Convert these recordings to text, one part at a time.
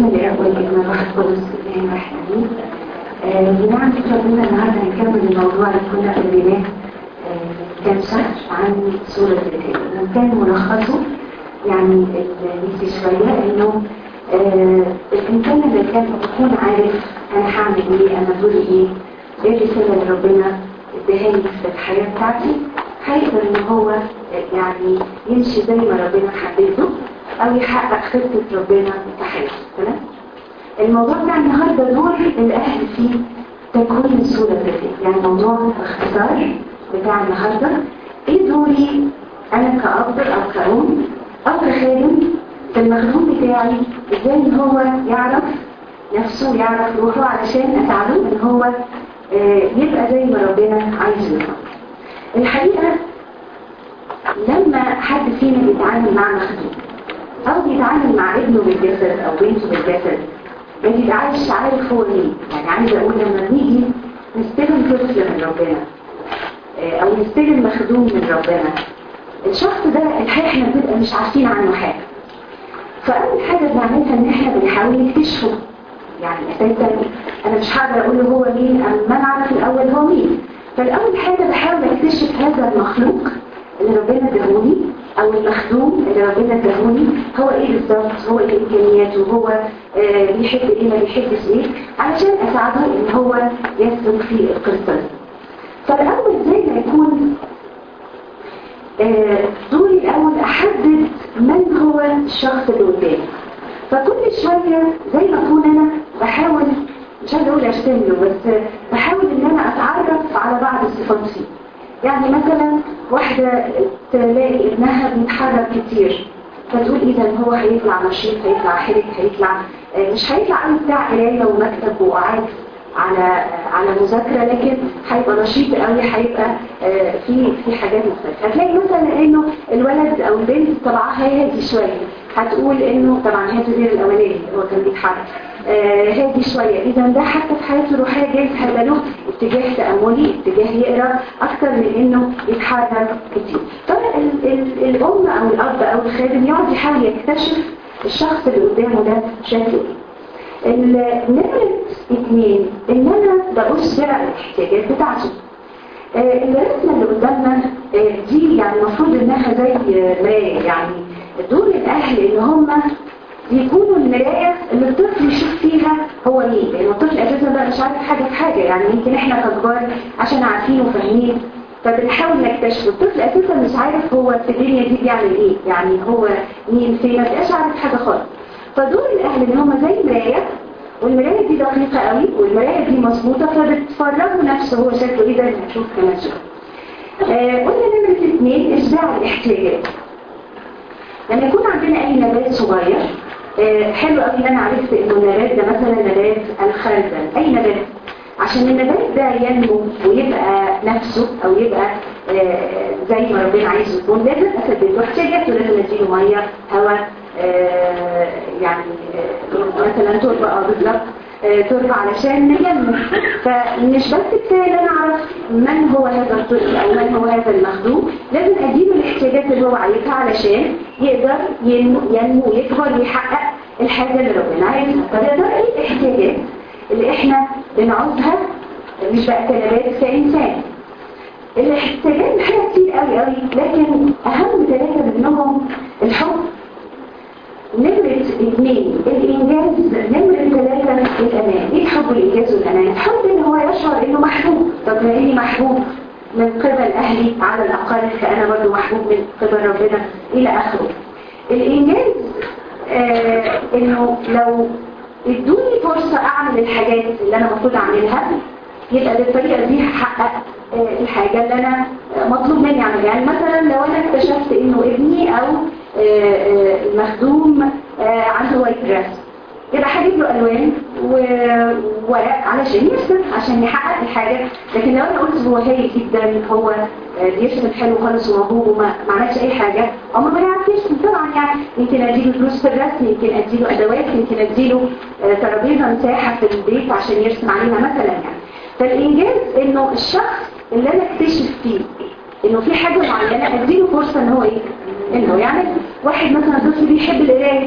بسم الله والابن والروح القدس الاله واحد امين بنعمة ربنا النهارده هنكمل الموضوع اللي كنا قبلناه كام شهر عن سورة الكتاب وكان ملخصه يعني نسي شوية انه آه الانسان اللي كان يكون عارف انا هعمل ايه انا دوري ايه ايه الرسالة اللي ربنا اداها لي في الحياة بتاعتي هيقدر ان هو يعني يمشي زي ما ربنا حبيته او يحقق خطة ربنا في حياته تمام الموضوع بتاع النهارده دور الاهل في تكوين سورة الكتاب يعني موضوع باختصار بتاع النهارده ايه دوري انا كأب او كأم او كخادم في المخدوم بتاعي ازاي هو يعرف نفسه يعرف روحه علشان اساعده ان هو آه يبقى زي ما ربنا عايز يبقى الحقيقة لما حد فينا بيتعامل مع مخدوم او بيتعامل مع ابنه بالجسد او بنته بالجسد ما بيبقاش عارف هو مين يعني عايز اقول لما بنيجي نستلم طفل من ربنا آه او نستلم مخدوم من ربنا الشخص ده الحقيقة احنا بنبقى مش عارفين عنه حاجة فأول حاجة بنعملها ان احنا بنحاول نكتشفه يعني اساسا انا مش هقدر اقول له هو مين اما انا اعرف الاول هو مين فالاول حاجة بحاول اكتشف هذا المخلوق اللي ربنا اداهوني او المخدوم اللي ربنا اداهوني هو ايه بالظبط هو ايه امكانياته هو آه بيحب ايه ما بيحبش ايه علشان اساعده ان هو يسلك في القصة دي فالاول زي ما يكون آه دوري الاول احدد من هو الشخص اللي قدامي فكل شوية زي ما اكون انا بحاول مش عايزه اقول اشتم له بس بحاول ان انا اتعرف على بعض الصفات فيه يعني مثلا واحدة تلاقي ابنها بيتحرك كتير فتقول اذا هو هيطلع نشيط هيطلع حرك هيطلع مش هيطلع قوي بتاع قرايه ومكتب وقعد على على مذاكرة لكن هيبقى نشيط قوي هيبقى في في حاجات مختلفة هتلاقي مثلا انه الولد او البنت طبعها هادي شوية هتقول انه طبعا هادي غير الاولاني هو كان بيتحرك هادي شوية اذا ده حتى في حياته الروحية جايز هيبقى له اتجاه تأملي اتجاه يقرا اكتر من انه يتحرك كتير فالام او الاب او الخادم يقعد يحاول يكتشف الشخص اللي قدامه ده شكله ايه النمرة اثنين ان انا بأشبع الاحتياجات بتاعته آه الرسمة اللي قدامنا آه دي يعني المفروض انها زي مراية يعني دور الاهل ان هم يكونوا المراية اللي الطفل يشوف فيها هو مين لان الطفل اساسا بقى مش عارف حاجة في حاجة يعني يمكن احنا ككبار عشان عارفين وفاهمين فبنحاول نكتشف الطفل اساسا مش عارف هو في الدنيا دي بيعمل ايه يعني هو مين فين ما بقاش عارف حاجة خالص فدور الاهل ان هم زي مراية والمراية دي دقيقة قوي والمراية دي مظبوطة فبتفرغوا نفسه هو شكله ايه ده هنشوف كمان شوية آه قلنا نمرة اثنين اشباع الاحتياجات لما يكون عندنا اي نبات صغير آه حلو قوي ان انا عرفت انه النبات ده مثلا نبات الخردل اي نبات عشان النبات ده ينمو ويبقى نفسه او يبقى آه زي ما ربنا عايز يكون لازم اسدد له احتياجاته لازم اديله ميه هواء آه يعني آه مثلا تربة اه بالظبط آه تربة علشان ينمو فمش بس كفايه ان انا اعرف من هو هذا الطفل او من هو هذا المخدوم لازم اديله الاحتياجات اللي هو عايزها علشان يقدر ينمو ينمو ويكبر ويحقق الحاجه اللي ربنا عايزها فده ده ايه الاحتياجات اللي احنا بنعوزها مش بقى كنبات كانسان الاحتياجات حاجه كتير قوي قوي لكن اهم ثلاثه منهم الحب نمرة اثنين الإنجاز نمرة ثلاثة الأمان إيه حب الإنجاز والأمان؟ الحب إن هو يشعر إنه محبوب طب ما إني محبوب من قبل أهلي على الأقل فأنا برضه محبوب من قبل ربنا إلى آخره الإنجاز آه إنه لو ادوني فرصة أعمل الحاجات اللي أنا المفروض أعملها يبقى بالطريقة دي هحقق آه الحاجة اللي أنا مطلوب مني أعملها يعني مثلا لو أنا اكتشفت إنه ابني أو المخدوم عنده وايت دراس يبقى هجيب له الوان وورق علشان يرسم عشان يحقق الحاجه لكن لو انا قلت هو هايل جدا هو بيرسم حلو خالص وموهوب وما عملش اي حاجه عمره ما يعرف يرسم طبعا يعني يمكن اديله فلوس في الرسم يمكن اديله ادوات يمكن اديله ترابيزه مساحه في البيت عشان يرسم عليها مثلا يعني فالانجاز انه الشخص اللي انا اكتشف فيه انه في حاجه معينه اديله فرصه ان هو ايه انه يعني واحد مثلا طفل بيحب القرايه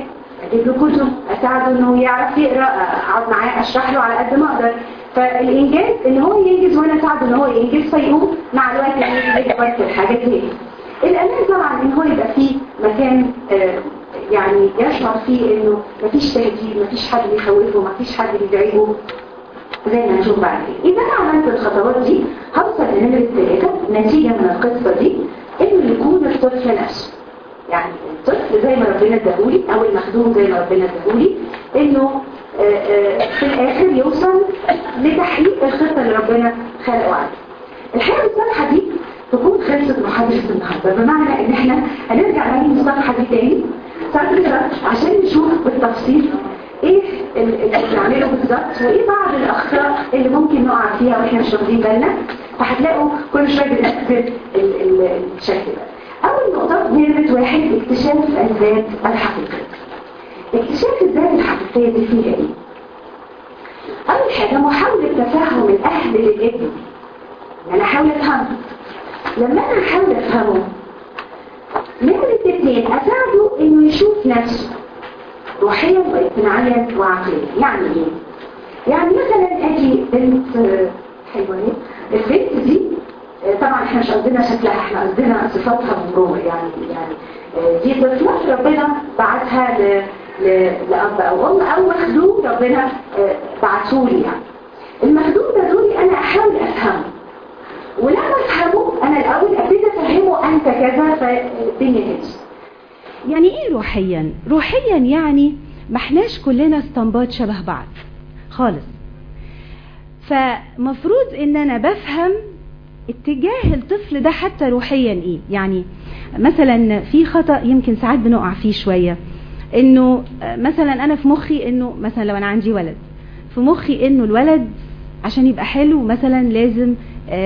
اجيب له كتب اساعده انه يعرف يقرا اقعد معاه اشرح له على قد ما اقدر فالانجاز ان هو ينجز وانا اساعده ان هو ينجز فيقوم مع الوقت يعني يكبر في الحاجات دي الامان طبعا ان هو يبقى فيه مكان آه، يعني يشعر فيه انه مفيش تهديد مفيش حد بيخوفه مفيش حد بيزعجه زي ما نشوف بعد كده اذا انا عملت الخطوات دي هوصل لنمرة ثلاثة نتيجة من القصة دي انه يكون الطفل نفسه يعني الطفل زي ما ربنا اداهولي او المخدوم زي ما ربنا اداهولي انه آه، آه، في الاخر يوصل لتحقيق الخطة اللي ربنا خلقه عليه الحقيقة الصفحة دي تكون خلصت محاضرة النهاردة بمعنى ان احنا هنرجع نعيد الصفحة دي تاني صفحة عشان نشوف بالتفصيل ايه اللي بنعمله بالظبط وايه بعض الاخطاء اللي ممكن نقع فيها واحنا مش واخدين بالنا فهتلاقوا كل شويه بنكتب ال- ال- الشكل ده اول نقطه نمره واحد اكتشاف الذات الحقيقيه اكتشاف الذات الحقيقيه دي فيها ايه اول حاجه محاوله تفهم الاهل للابن يعني انا احاول افهمه لما انا احاول افهمه نمرة اتنين اساعده انه يشوف نفسه روحيا واجتماعيا وعقليا يعني ايه يعني مثلا اجي بنت آه، حلوه اهي البنت دي آه، طبعا احنا مش قصدنا شكلها احنا قصدنا صفاتها من جوه يعني يعني آه، دي طفله ربنا بعتها ل ل- لاب او ام او مخدوم ربنا آه، بعته لي يعني المخدوم ده دوري انا احاول افهمه ولما افهمه انا الاول ابتدي افهمه انت كذا فالدنيا تمشي يعني ايه روحيا روحيا يعني ما احناش كلنا استنباط شبه بعض خالص فمفروض ان انا بفهم اتجاه الطفل ده حتى روحيا ايه يعني مثلا في خطأ يمكن ساعات بنقع فيه شوية انه آه، مثلا انا في مخي انه مثلا لو انا عندي ولد في مخي انه الولد عشان يبقى حلو مثلا لازم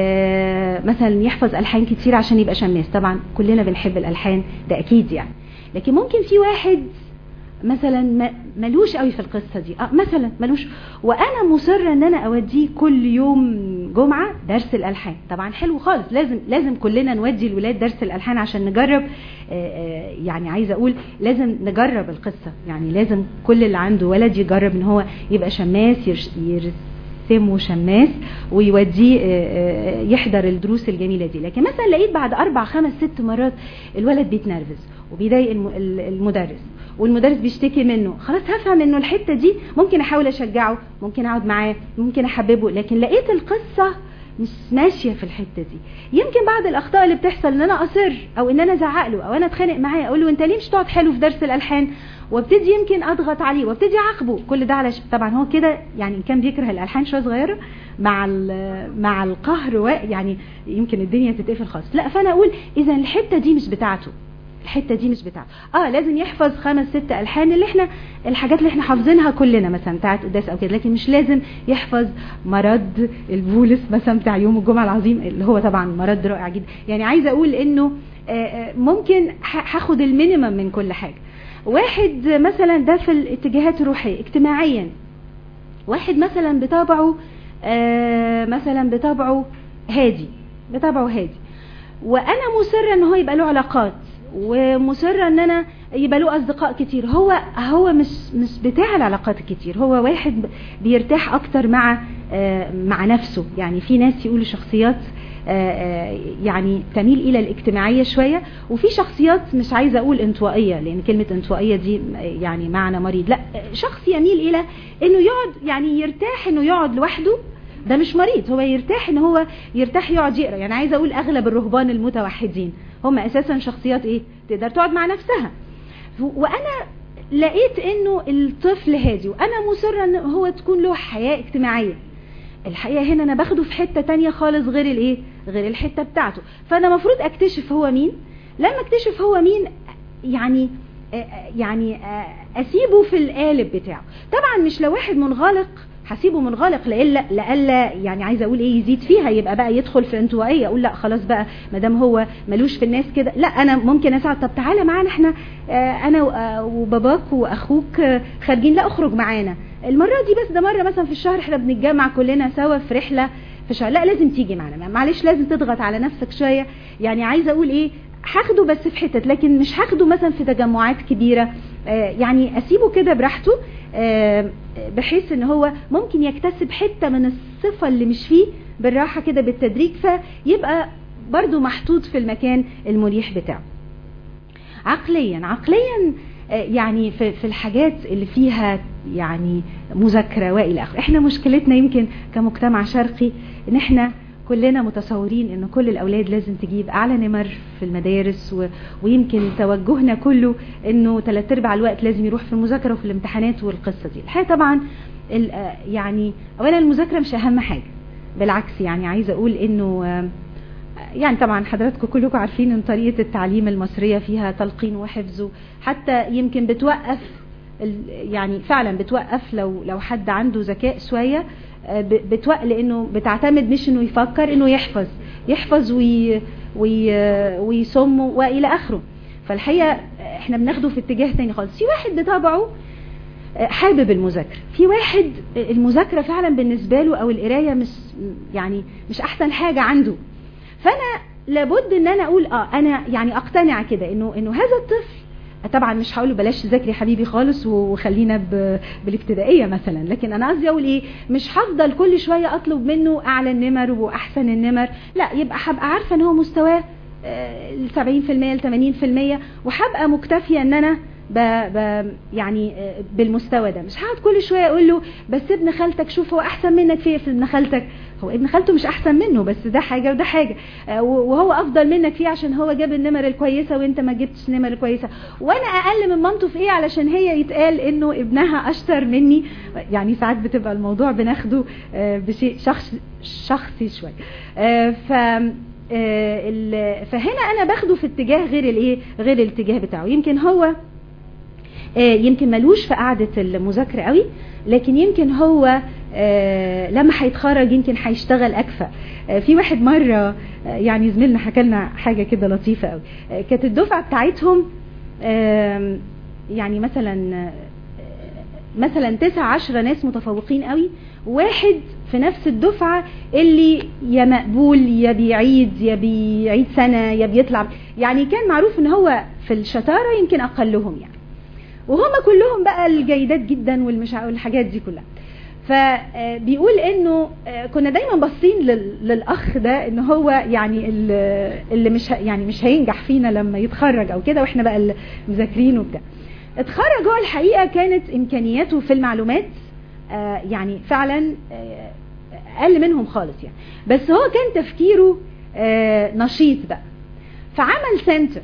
آه، مثلا يحفظ الحان كتير عشان يبقى شماس طبعا كلنا بنحب الالحان ده اكيد يعني لكن ممكن في واحد مثلا ما- ملوش قوي في القصة دي اه مثلا ملوش وانا مصرة ان انا اوديه كل يوم جمعة درس الالحان طبعا حلو خالص لازم لازم كلنا نودي الولاد درس الالحان عشان نجرب آه، آه، يعني عايزة اقول لازم نجرب القصة يعني لازم كل اللي عنده ولد يجرب ان هو يبقى شماس يرش- يرسمه شماس ويوديه آه، آه، يحضر الدروس الجميلة دي لكن مثلا لقيت بعد اربع خمس ست مرات الولد بيتنرفز وبيضايق الم- ال- المدرس والمدرس بيشتكي منه خلاص هفهم انه الحتة دي ممكن احاول اشجعه ممكن اقعد معاه ممكن احببه لكن لقيت القصة مش ماشية في الحتة دي يمكن بعض الاخطاء اللي بتحصل ان انا اصر او ان انا ازعق له او انا اتخانق معاه اقول له انت ليه مش تقعد حلو في درس الالحان وابتدي يمكن اضغط عليه وابتدي اعاقبه كل ده على ش... طبعا هو كده يعني إن كان بيكره الالحان شويه صغيره مع ال- مع القهر و... يعني يمكن الدنيا تتقفل خالص لا فانا اقول اذا الحته دي مش بتاعته الحته دي مش بتاعته اه لازم يحفظ خمس ست الحان اللي احنا الحاجات اللي احنا حافظينها كلنا مثلا بتاعت قداس او كده لكن مش لازم يحفظ مرض البولس مثلا بتاع يوم الجمعه العظيم اللي هو طبعا مرض رائع جدا يعني عايزه اقول انه آه، آه، ممكن ح- هاخد المينيمم من كل حاجه واحد مثلا ده في الاتجاهات الروحيه اجتماعيا واحد مثلا بطبعه آه، مثلا بطبعه هادي بطبعه هادي وانا مصره ان هو يبقى له علاقات ومصره ان انا يبقى له اصدقاء كتير هو هو مش مش بتاع العلاقات الكتير هو واحد بيرتاح اكتر مع آه، مع نفسه يعني في ناس يقولوا شخصيات آه، آه، يعني تميل الى الاجتماعيه شويه وفي شخصيات مش عايزه اقول انطوائيه لان كلمه انطوائيه دي يعني معنى مريض لا شخص يميل الى انه يقعد يعني يرتاح انه يقعد لوحده ده مش مريض هو يرتاح ان هو يرتاح يقعد يقرا يعني عايزه اقول اغلب الرهبان المتوحدين هم اساسا شخصيات ايه تقدر تقعد مع نفسها وانا لقيت انه الطفل هادي وانا مصره ان هو تكون له حياه اجتماعيه الحقيقه هنا انا باخده في حته تانية خالص غير الايه غير الحته بتاعته فانا مفروض اكتشف هو مين لما اكتشف هو مين يعني آه، يعني آه، اسيبه في القالب بتاعه طبعا مش لو واحد منغلق هسيبه منغلق لإلا لألا يعني عايزه اقول ايه يزيد فيها يبقى بقى يدخل في انطوائيه اقول لا خلاص بقى ما دام هو ملوش في الناس كده لا انا ممكن اساعد طب تعالى معانا احنا آه، انا و- آه، وباباك واخوك آه، خارجين لا اخرج معانا المره دي بس ده مره مثلا في الشهر احنا بنتجمع كلنا سوا في رحله في شهر لا لازم تيجي معانا معلش لازم تضغط على نفسك شويه يعني عايزه اقول ايه هاخده بس في حتت لكن مش هاخده مثلا في تجمعات كبيره آه، يعني اسيبه كده براحته آه، بحيث ان هو ممكن يكتسب حتة من الصفة اللي مش فيه بالراحة كده بالتدريج فيبقى برضو محطوط في المكان المريح بتاعه عقليا عقليا آه، يعني في, في الحاجات اللي فيها يعني مذاكرة والى اخره احنا مشكلتنا يمكن كمجتمع شرقي ان احنا كلنا متصورين ان كل الاولاد لازم تجيب اعلى نمر في المدارس و... ويمكن توجهنا كله انه ثلاث ارباع الوقت لازم يروح في المذاكره وفي الامتحانات والقصه دي الحقيقه طبعا ال... آه، يعني اولا المذاكره مش اهم حاجه بالعكس يعني عايزه اقول انه آه، يعني طبعا حضراتكم كلكم عارفين ان طريقه التعليم المصريه فيها تلقين وحفظ حتى يمكن بتوقف ال- يعني فعلا بتوقف لو لو حد عنده ذكاء شويه آه، ب- بتوقف لانه بتعتمد مش انه يفكر انه يحفظ يحفظ وي وي ويصم والى اخره فالحقيقه احنا بناخده في اتجاه تاني خالص في واحد بطبعه آه، حابب المذاكره في واحد المذاكره فعلا بالنسبه له او القرايه مش يعني مش احسن حاجه عنده فانا لابد ان انا اقول اه انا يعني اقتنع كده انه انه هذا الطفل طبعا مش هقول له بلاش تذاكري حبيبي خالص وخلينا ب- بالابتدائيه مثلا لكن انا قصدي اقول ايه مش هفضل كل شويه اطلب منه اعلى النمر واحسن النمر لا يبقى هبقى عارفه ان هو مستواه آه، ال 70% ل 80% وهبقى مكتفيه ان انا ب ب يعني آه، بالمستوى ده مش هقعد كل شويه اقول له بس ابن خالتك شوف هو احسن منك في إيه في ابن خالتك هو ابن خالته مش احسن منه بس ده حاجه وده حاجه آه، و- وهو افضل منك فيه عشان هو جاب النمر الكويسه وانت ما جبتش النمر الكويسه وانا اقل من مامته في ايه علشان هي يتقال انه ابنها اشطر مني يعني ساعات بتبقى الموضوع بناخده آه، بشيء شخص شخصي شويه آه، ف آه، ال- فهنا انا باخده في اتجاه غير الايه غير الاتجاه بتاعه يمكن هو آه، يمكن ملوش في قعدة المذاكرة قوي لكن يمكن هو آه، لما هيتخرج يمكن هيشتغل أكفأ آه، في واحد مرة آه، يعني زميلنا حكى لنا حاجة كده لطيفة قوي آه، كانت الدفعة بتاعتهم آم، يعني مثلا آه، مثلا تسعة عشرة ناس متفوقين قوي واحد في نفس الدفعة اللي يا مقبول يا بيعيد يا بيعيد سنة يا بيطلع يعني كان معروف ان هو في الشطارة يمكن اقلهم يعني وهم كلهم بقى الجيدات جدا والمش والحاجات دي كلها فبيقول انه آه، كنا دايما باصين لل- للاخ ده ان هو يعني ال- اللي مش ه- يعني مش هينجح فينا لما يتخرج او كده واحنا بقى المذاكرين وبتاع اتخرج هو الحقيقه كانت امكانياته في المعلومات آه، يعني فعلا آه، اقل منهم خالص يعني بس هو كان تفكيره آه، نشيط بقى فعمل سنتر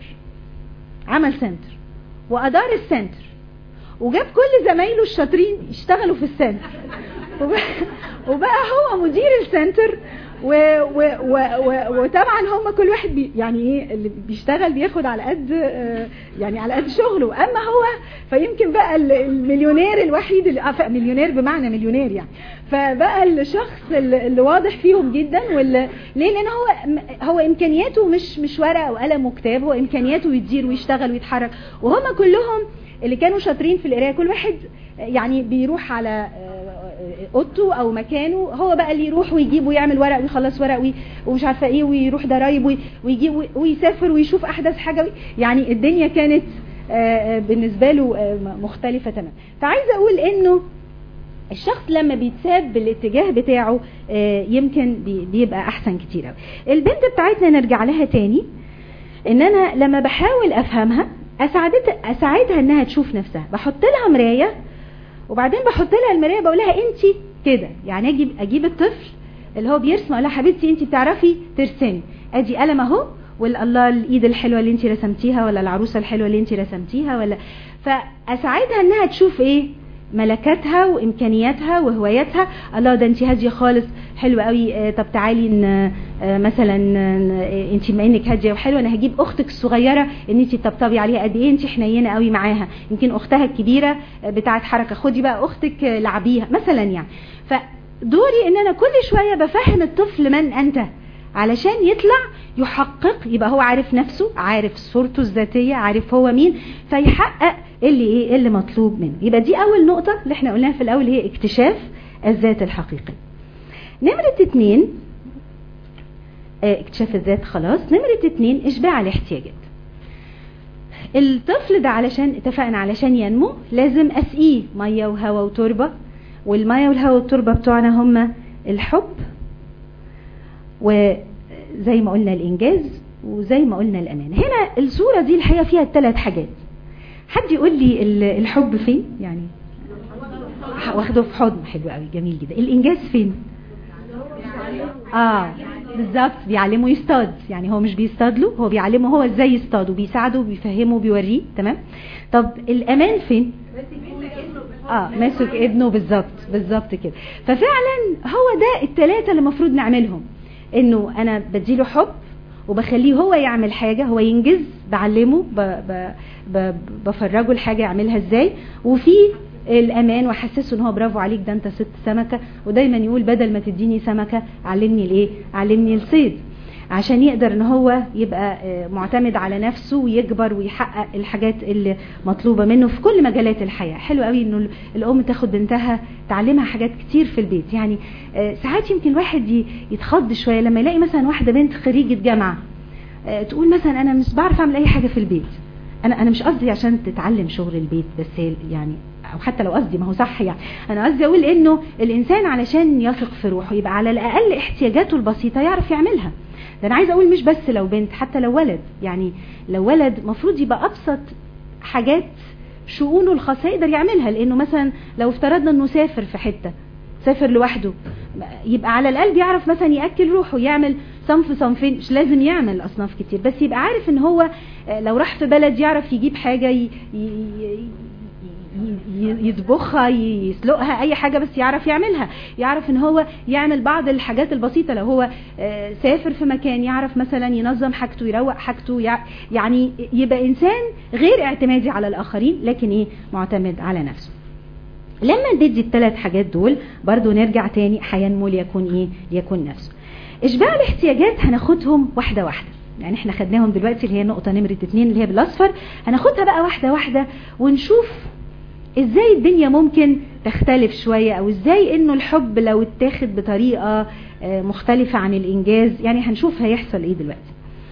عمل سنتر وادار السنتر وجاب كل زمايله الشاطرين يشتغلوا في السنتر وبقى, وبقى هو مدير السنتر و و و و وطبعا هم كل واحد بي يعني ايه اللي بيشتغل بياخد على قد آه، يعني على قد شغله اما هو فيمكن بقى ال- المليونير الوحيد اللي آه، مليونير بمعنى مليونير يعني فبقى الشخص اللي اللي واضح فيهم جدا واللي ليه لان هو هو امكانياته مش مش ورقه وقلم وكتاب هو امكانياته يدير ويشتغل ويتحرك وهم كلهم اللي كانوا شاطرين في القرايه كل واحد يعني بيروح على آه، اوضته او مكانه هو بقى اللي يروح ويجيب ويعمل ورق ويخلص ورق وي- ومش عارفه ايه ويروح ضرايب وي- ويجيب وي- ويسافر ويشوف احدث حاجه وي- يعني الدنيا كانت آه، آه، بالنسبه له آه، مختلفه تماما فعايزه اقول انه الشخص لما بيتساب بالاتجاه بتاعه آه، يمكن بي- بيبقى احسن كتير قوي البنت بتاعتنا نرجع لها تاني ان انا لما بحاول افهمها اساعدت اساعدها انها تشوف نفسها بحط لها مرايه وبعدين بحط لها المرايه بقول لها انت كده يعني اجيب اجيب الطفل اللي هو بيرسم اقول لها حبيبتي انت بتعرفي ترسمي ادي قلم اهو والله الايد الحلوه اللي انت رسمتيها ولا العروسه الحلوه اللي انت رسمتيها ولا فاساعدها انها تشوف ايه ملكاتها وامكانياتها وهواياتها الله ده انت هاديه خالص حلوه قوي آه، طب تعالي ن... آه، مثلا انت بما انك هاديه وحلوه انا هجيب اختك الصغيره ان انت تطبطبي عليها قد ايه انت حنينه قوي معاها يمكن اختها الكبيره آه، بتاعه حركه خدي بقى اختك آه، لعبيها مثلا يعني فدوري ان انا كل شويه بفهم الطفل من انت علشان يطلع يحقق يبقى هو عارف نفسه عارف صورته الذاتية عارف هو مين فيحقق اللي ايه اللي مطلوب منه يبقى دي اول نقطة اللي احنا قلناها في الاول هي اكتشاف الذات الحقيقي نمرة اتنين اه اكتشاف الذات خلاص نمرة اتنين اشباع الاحتياجات الطفل ده علشان اتفقنا علشان ينمو لازم اسقيه ميه وهواء وتربه والميه والهواء والتربه بتوعنا هما الحب وزي ما قلنا الانجاز وزي ما قلنا الامان هنا الصوره دي الحقيقه فيها الثلاث حاجات حد يقول لي الحب فين يعني واخده في حضن حلو قوي جميل جدا الانجاز فين اه بالظبط بيعلمه يصطاد يعني هو مش بيصطاد له هو بيعلمه هو ازاي يصطاد وبيساعده وبيفهمه وبيوريه تمام طب الامان فين اه ماسك ابنه بالظبط بالظبط كده ففعلا هو ده الثلاثه اللي المفروض نعملهم انه انا بديله حب وبخليه هو يعمل حاجة هو ينجز بعلمه ب ب ب بفرجه الحاجة يعملها ازاي وفي الامان واحسسه ان هو برافو عليك ده انت ست سمكة ودايما يقول بدل ما تديني سمكة علمني الايه علمني الصيد عشان يقدر ان هو يبقى معتمد على نفسه ويكبر ويحقق الحاجات اللي مطلوبة منه في كل مجالات الحياة حلو قوي انه الام تاخد بنتها تعلمها حاجات كتير في البيت يعني ساعات يمكن الواحد يتخض شوية لما يلاقي مثلا واحدة بنت خريجة جامعة تقول مثلا انا مش بعرف اعمل اي حاجة في البيت انا انا مش قصدي عشان تتعلم شغل البيت بس يعني او حتى لو قصدي ما هو صح يعني انا قصدي اقول انه الانسان علشان يثق في روحه يبقى على الاقل احتياجاته البسيطة يعرف يعملها ده انا عايز اقول مش بس لو بنت حتى لو ولد يعني لو ولد مفروض يبقى ابسط حاجات شؤونه الخاصة يقدر يعملها لانه مثلا لو افترضنا انه سافر في حتة سافر لوحده يبقى على الاقل بيعرف مثلا ياكل روحه يعمل صنف صنفين مش لازم يعمل اصناف كتير بس يبقى عارف ان هو لو راح في بلد يعرف يجيب حاجة ي... ي... يطبخها يسلقها اي حاجة بس يعرف يعملها يعرف ان هو يعمل بعض الحاجات البسيطة لو هو سافر في مكان يعرف مثلا ينظم حاجته يروق حاجته يعني يبقى انسان غير اعتمادي على الاخرين لكن ايه معتمد على نفسه لما ندي الثلاث حاجات دول برضو نرجع تاني هينمو ليكون ايه ليكون نفسه اشباع الاحتياجات هناخدهم واحدة واحدة يعني احنا خدناهم دلوقتي اللي هي نقطة نمرة اتنين اللي هي بالاصفر هناخدها بقى واحدة واحدة ونشوف ازاي الدنيا ممكن تختلف شوية او ازاي انه الحب لو اتاخد بطريقة مختلفة عن الانجاز يعني هنشوف هيحصل ايه دلوقتي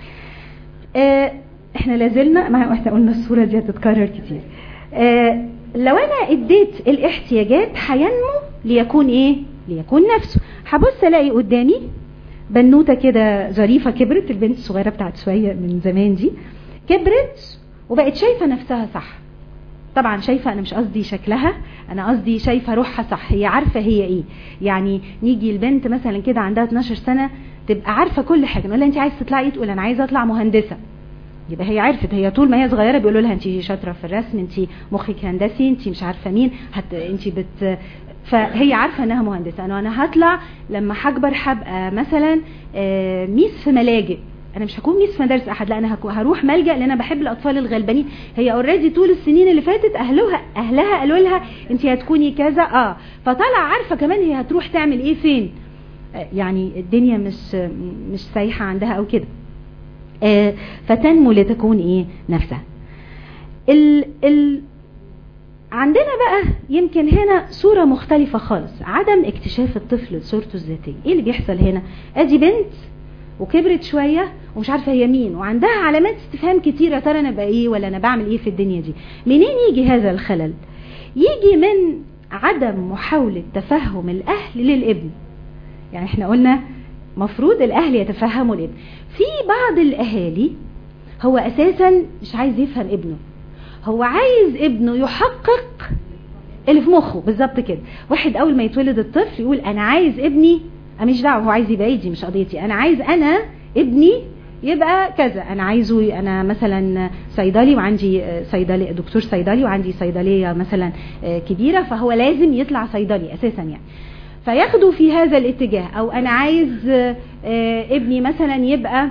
اه احنا لازلنا ما احنا قلنا الصورة دي هتتكرر كتير اه لو انا اديت الاحتياجات هينمو ليكون ايه ليكون نفسه هبص الاقي قدامي بنوتة كده ظريفة كبرت البنت الصغيرة بتاعت شوية من زمان دي كبرت وبقت شايفة نفسها صح طبعا شايفة انا مش قصدي شكلها انا قصدي شايفة روحها صح هي عارفة هي ايه يعني نيجي البنت مثلا كده عندها 12 سنة تبقى عارفة كل حاجة نقول لها انت عايزة تطلعي تقول انا عايزة اطلع مهندسة يبقى هي عرفت هي طول ما هي صغيرة بيقولوا لها انت شاطرة في الرسم انت مخك هندسي انت مش عارفة مين هت... انت بت فهي عارفة انها مهندسة انا انا هطلع لما هكبر هبقى مثلا ميس في ملاجئ انا مش هكون ميس في مدارس احد لا انا هروح ملجأ لان انا بحب الاطفال الغلبانين هي اوريدي طول السنين اللي فاتت اهلها اهلها قالوا لها انت هتكوني كذا اه فطلع عارفة كمان هي هتروح تعمل ايه فين يعني الدنيا مش مش سايحة عندها او كده آه فتنمو لتكون ايه نفسها ال ال عندنا بقى يمكن هنا صورة مختلفة خالص عدم اكتشاف الطفل صورته الذاتية ايه اللي بيحصل هنا ادي بنت وكبرت شوية ومش عارفة هي مين وعندها علامات استفهام كتير يا ترى انا بقى ايه ولا انا بعمل ايه في الدنيا دي منين يجي هذا الخلل يجي من عدم محاولة تفهم الاهل للابن يعني احنا قلنا مفروض الاهل يتفهموا الابن في بعض الاهالي هو اساسا مش عايز يفهم ابنه هو عايز ابنه يحقق اللي في مخه بالظبط كده واحد اول ما يتولد الطفل يقول انا عايز ابني انا مش دعوه هو عايز يبقى ايه دي مش قضيتي انا عايز انا ابني يبقى كذا انا عايزه انا مثلا صيدلي وعندي صيدلي دكتور صيدلي وعندي صيدليه مثلا كبيره فهو لازم يطلع صيدلي اساسا يعني فياخدوا في هذا الاتجاه او انا عايز ابني مثلا يبقى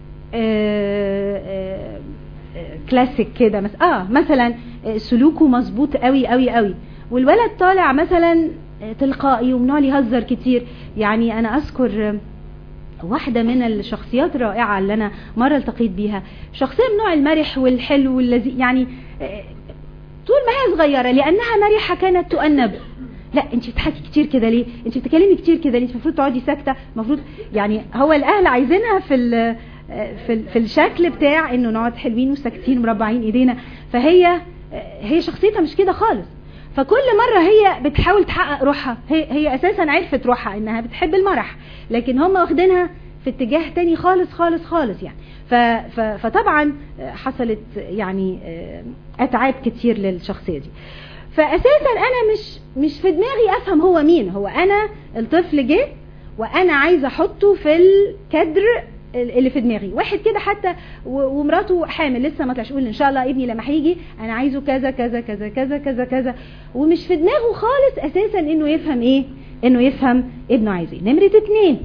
كلاسيك كده مثلا اه مثلا سلوكه مظبوط قوي قوي قوي والولد طالع مثلا تلقائي ومنوع يهزر كتير يعني انا اذكر واحدة من الشخصيات الرائعة اللي انا مرة التقيت بيها شخصية من نوع المرح والحلو والذي يعني طول ما هي صغيرة لانها مرحة كانت تؤنب لا انت بتحكي كتير كده ليه انت بتتكلمي كتير كده ليه انت المفروض تقعدي ساكته المفروض يعني هو الاهل عايزينها في في في الشكل بتاع انه نقعد حلوين وساكتين مربعين ايدينا فهي هي شخصيتها مش كده خالص فكل مرة هي بتحاول تحقق روحها هي, هي اساسا عرفت روحها انها بتحب المرح لكن هم واخدينها في اتجاه تاني خالص خالص خالص يعني ف ف فطبعا حصلت يعني اتعاب كتير للشخصية دي فاساسا انا مش مش في دماغي افهم هو مين هو انا الطفل جه وانا عايزه احطه في الكادر اللي في دماغي واحد كده حتى ومراته حامل لسه ما طلعش يقول ان شاء الله ابني لما هيجي انا عايزه كذا كذا كذا كذا كذا كذا ومش في دماغه خالص اساسا انه يفهم ايه انه يفهم ابنه عايز ايه نمره اتنين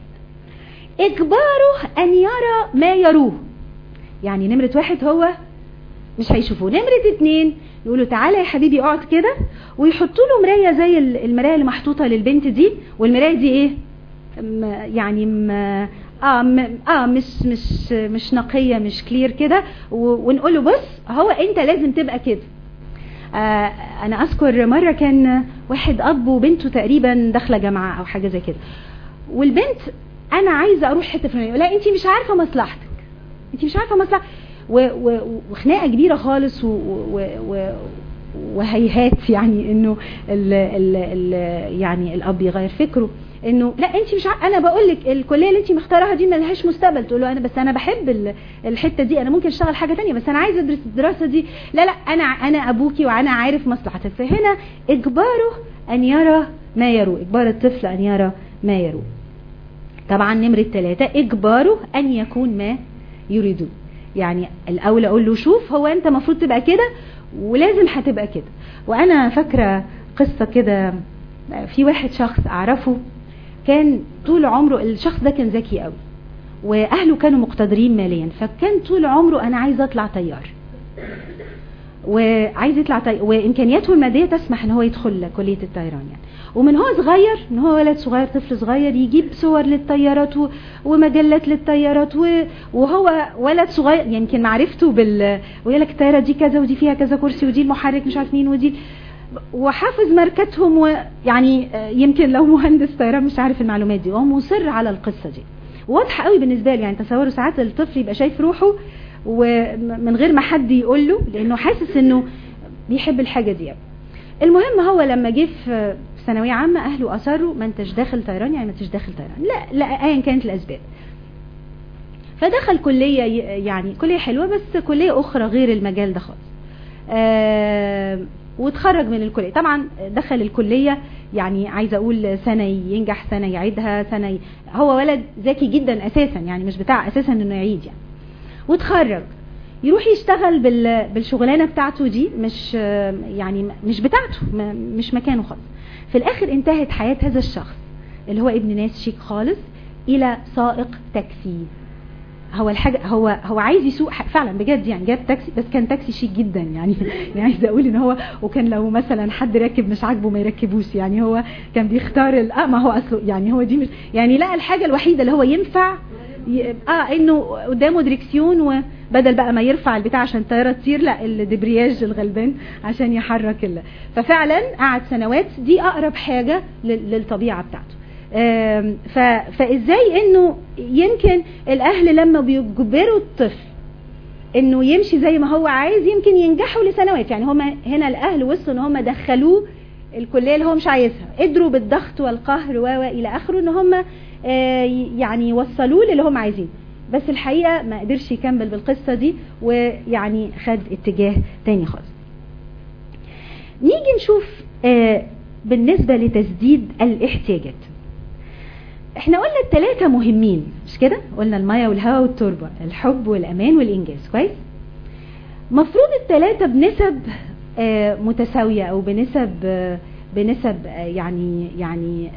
اجباره ان يرى ما يروه يعني نمره واحد هو مش هيشوفوه نمره اتنين يقولوا تعالى يا حبيبي اقعد كده ويحطوا له مرايه زي المرايه اللي محطوطه للبنت دي والمرايه دي ايه يعني م... اه م... اه مش مش مش نقيه مش كلير كده و... ونقول له بص هو انت لازم تبقى كده آه انا اذكر مره كان واحد اب وبنته تقريبا داخله جامعه او حاجه زي كده والبنت انا عايزه اروح حته فلانيه لا انت مش عارفه مصلحتك انت مش عارفه مصلحتك وخناقه كبيره خالص و... و... و... وهيهات يعني انه ال ال ال يعني الاب يغير فكره انه لا انت مش ع... انا بقول لك الكليه اللي انت مختارها دي ما لهاش مستقبل تقول له انا بس انا بحب الحته دي انا ممكن اشتغل حاجه تانية بس انا عايزه ادرس الدراسه دي لا لا انا انا ابوكي وانا عارف مصلحتك فهنا اجباره ان يرى ما يروه اجبار الطفل ان يرى ما يروه طبعا نمره ثلاثة اجباره ان يكون ما يريدوه يعني الاول اقول له شوف هو انت المفروض تبقى كده ولازم هتبقى كده وانا فاكره قصه كده في واحد شخص اعرفه كان طول عمره الشخص ده كان ذكي قوي واهله كانوا مقتدرين ماليا فكان طول عمره انا عايز اطلع طيار وعايز يطلع طيار وامكانياته الماديه تسمح ان هو يدخل كليه الطيران يعني ومن هو صغير من هو ولد صغير طفل صغير يجيب صور للطيارات ومجلات للطيارات وهو ولد صغير يمكن معرفته بال ويقول لك الطياره دي كذا ودي فيها كذا كرسي ودي المحرك مش عارف مين ودي وحافظ ماركتهم ويعني يمكن لو مهندس طيران مش عارف المعلومات دي وهو مصر على القصه دي واضحه قوي بالنسبه لي يعني تصوروا ساعات الطفل يبقى شايف روحه ومن غير ما حد يقول له لانه حاسس انه بيحب الحاجه دي المهم هو لما جه في ثانويه عامه اهله اصروا ما انتش داخل طيران يعني ما انتش داخل طيران لا لا ايا كانت الاسباب فدخل كليه يعني كليه حلوه بس كليه اخرى غير المجال ده خالص آه وتخرج من الكليه طبعا دخل الكليه يعني عايزه اقول سنه ينجح سنه يعيدها سنه ي... هو ولد ذكي جدا اساسا يعني مش بتاع اساسا انه يعيد يعني وتخرج يروح يشتغل بال... بالشغلانه بتاعته دي مش يعني مش بتاعته مش مكانه خالص في الاخر انتهت حياه هذا الشخص اللي هو ابن ناس شيك خالص الى سائق تاكسي هو الحاجة هو هو عايز يسوق فعلا بجد يعني جاب تاكسي بس كان تاكسي شيك جدا يعني يعني عايزه اقول ان هو وكان لو مثلا حد راكب مش عاجبه ما يركبوش يعني هو كان بيختار اه ما هو اصله يعني هو دي مش يعني لقى الحاجه الوحيده اللي هو ينفع اه انه قدامه دريكسيون وبدل بقى ما يرفع البتاع عشان الطياره تطير لا الدبرياج الغلبان عشان يحرك ال... ففعلا قعد سنوات دي اقرب حاجه للطبيعه بتاعته ف... فازاي انه يمكن الاهل لما بيجبروا الطفل انه يمشي زي ما هو عايز يمكن ينجحوا لسنوات يعني هما هنا الاهل وصلوا ان هما دخلوه الكليه اللي هو مش عايزها قدروا بالضغط والقهر و الى اخره ان هما يعني وصلوه للي هم عايزينه بس الحقيقه ما قدرش يكمل بالقصه دي ويعني خد اتجاه تاني خالص نيجي نشوف بالنسبه لتسديد الاحتياجات احنا قلنا الثلاثة مهمين مش كده قلنا المية والهواء والتربة الحب والأمان والإنجاز كويس مفروض الثلاثة بنسب آه متساوية أو بنسب آه بنسب آه يعني يعني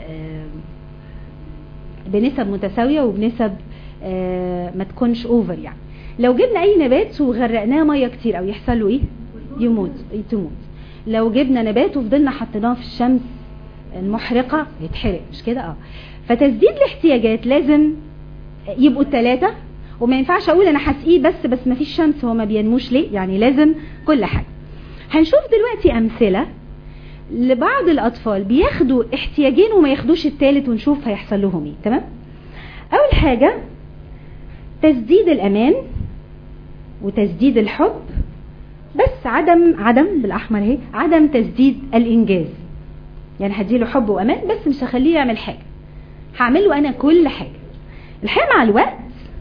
بنسب متساوية وبنسب ما تكونش اوفر يعني لو جبنا اي نبات وغرقناه ميه كتير او يحصل له ايه يموت تموت لو جبنا نبات وفضلنا حطيناه في الشمس المحرقه يتحرق مش كده اه فتسديد الاحتياجات لازم يبقوا الثلاثه وما ينفعش اقول انا هسقيه بس بس ما فيش شمس هو ما بينموش ليه يعني لازم كل حاجه هنشوف دلوقتي امثله لبعض الاطفال بياخدوا احتياجين وما ياخدوش الثالث ونشوف هيحصل لهم ايه تمام اول حاجه تسديد الامان وتسديد الحب بس عدم عدم بالاحمر اهي عدم تسديد الانجاز يعني هديله حب وامان بس مش هخليه يعمل حاجه هعمل له انا كل حاجه الحقيقه مع الوقت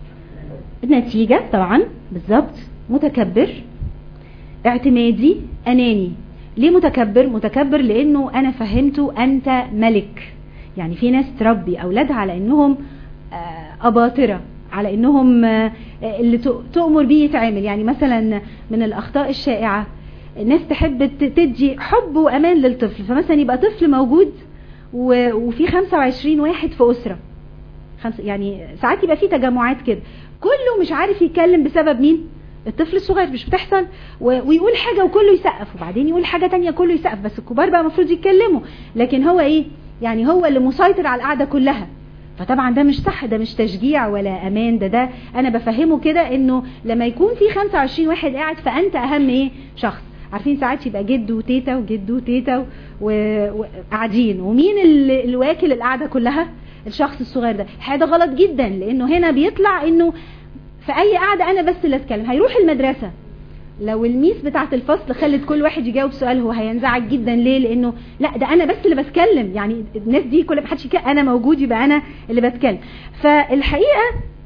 النتيجه طبعا بالظبط متكبر اعتمادي اناني ليه متكبر متكبر لانه انا فهمته انت ملك يعني في ناس تربي اولادها على انهم اباطره على انهم اللي تؤمر بيه يتعمل يعني مثلا من الاخطاء الشائعه الناس تحب تدي حب وامان للطفل فمثلا يبقى طفل موجود وفي 25 واحد في اسره يعني ساعات يبقى في تجمعات كده كله مش عارف يتكلم بسبب مين الطفل الصغير مش بتحصل ويقول حاجة وكله يسقف وبعدين يقول حاجة تانية كله يسقف بس الكبار بقى المفروض يتكلموا لكن هو ايه يعني هو اللي مسيطر على القعدة كلها فطبعا ده مش صح ده مش تشجيع ولا امان ده ده انا بفهمه كده انه لما يكون في 25 واحد قاعد فانت اهم ايه شخص عارفين ساعات يبقى جد وتيتا وجد وتيتا وقاعدين ومين اللي واكل القعده كلها الشخص الصغير ده حاجه غلط جدا لانه هنا بيطلع انه في اي قعده انا بس اللي اتكلم هيروح المدرسه لو الميس بتاعه الفصل خلت كل واحد يجاوب سؤال هو هينزعج جدا ليه لانه لا ده انا بس اللي بتكلم يعني الناس دي كل ما حدش انا موجود يبقى انا اللي بتكلم فالحقيقه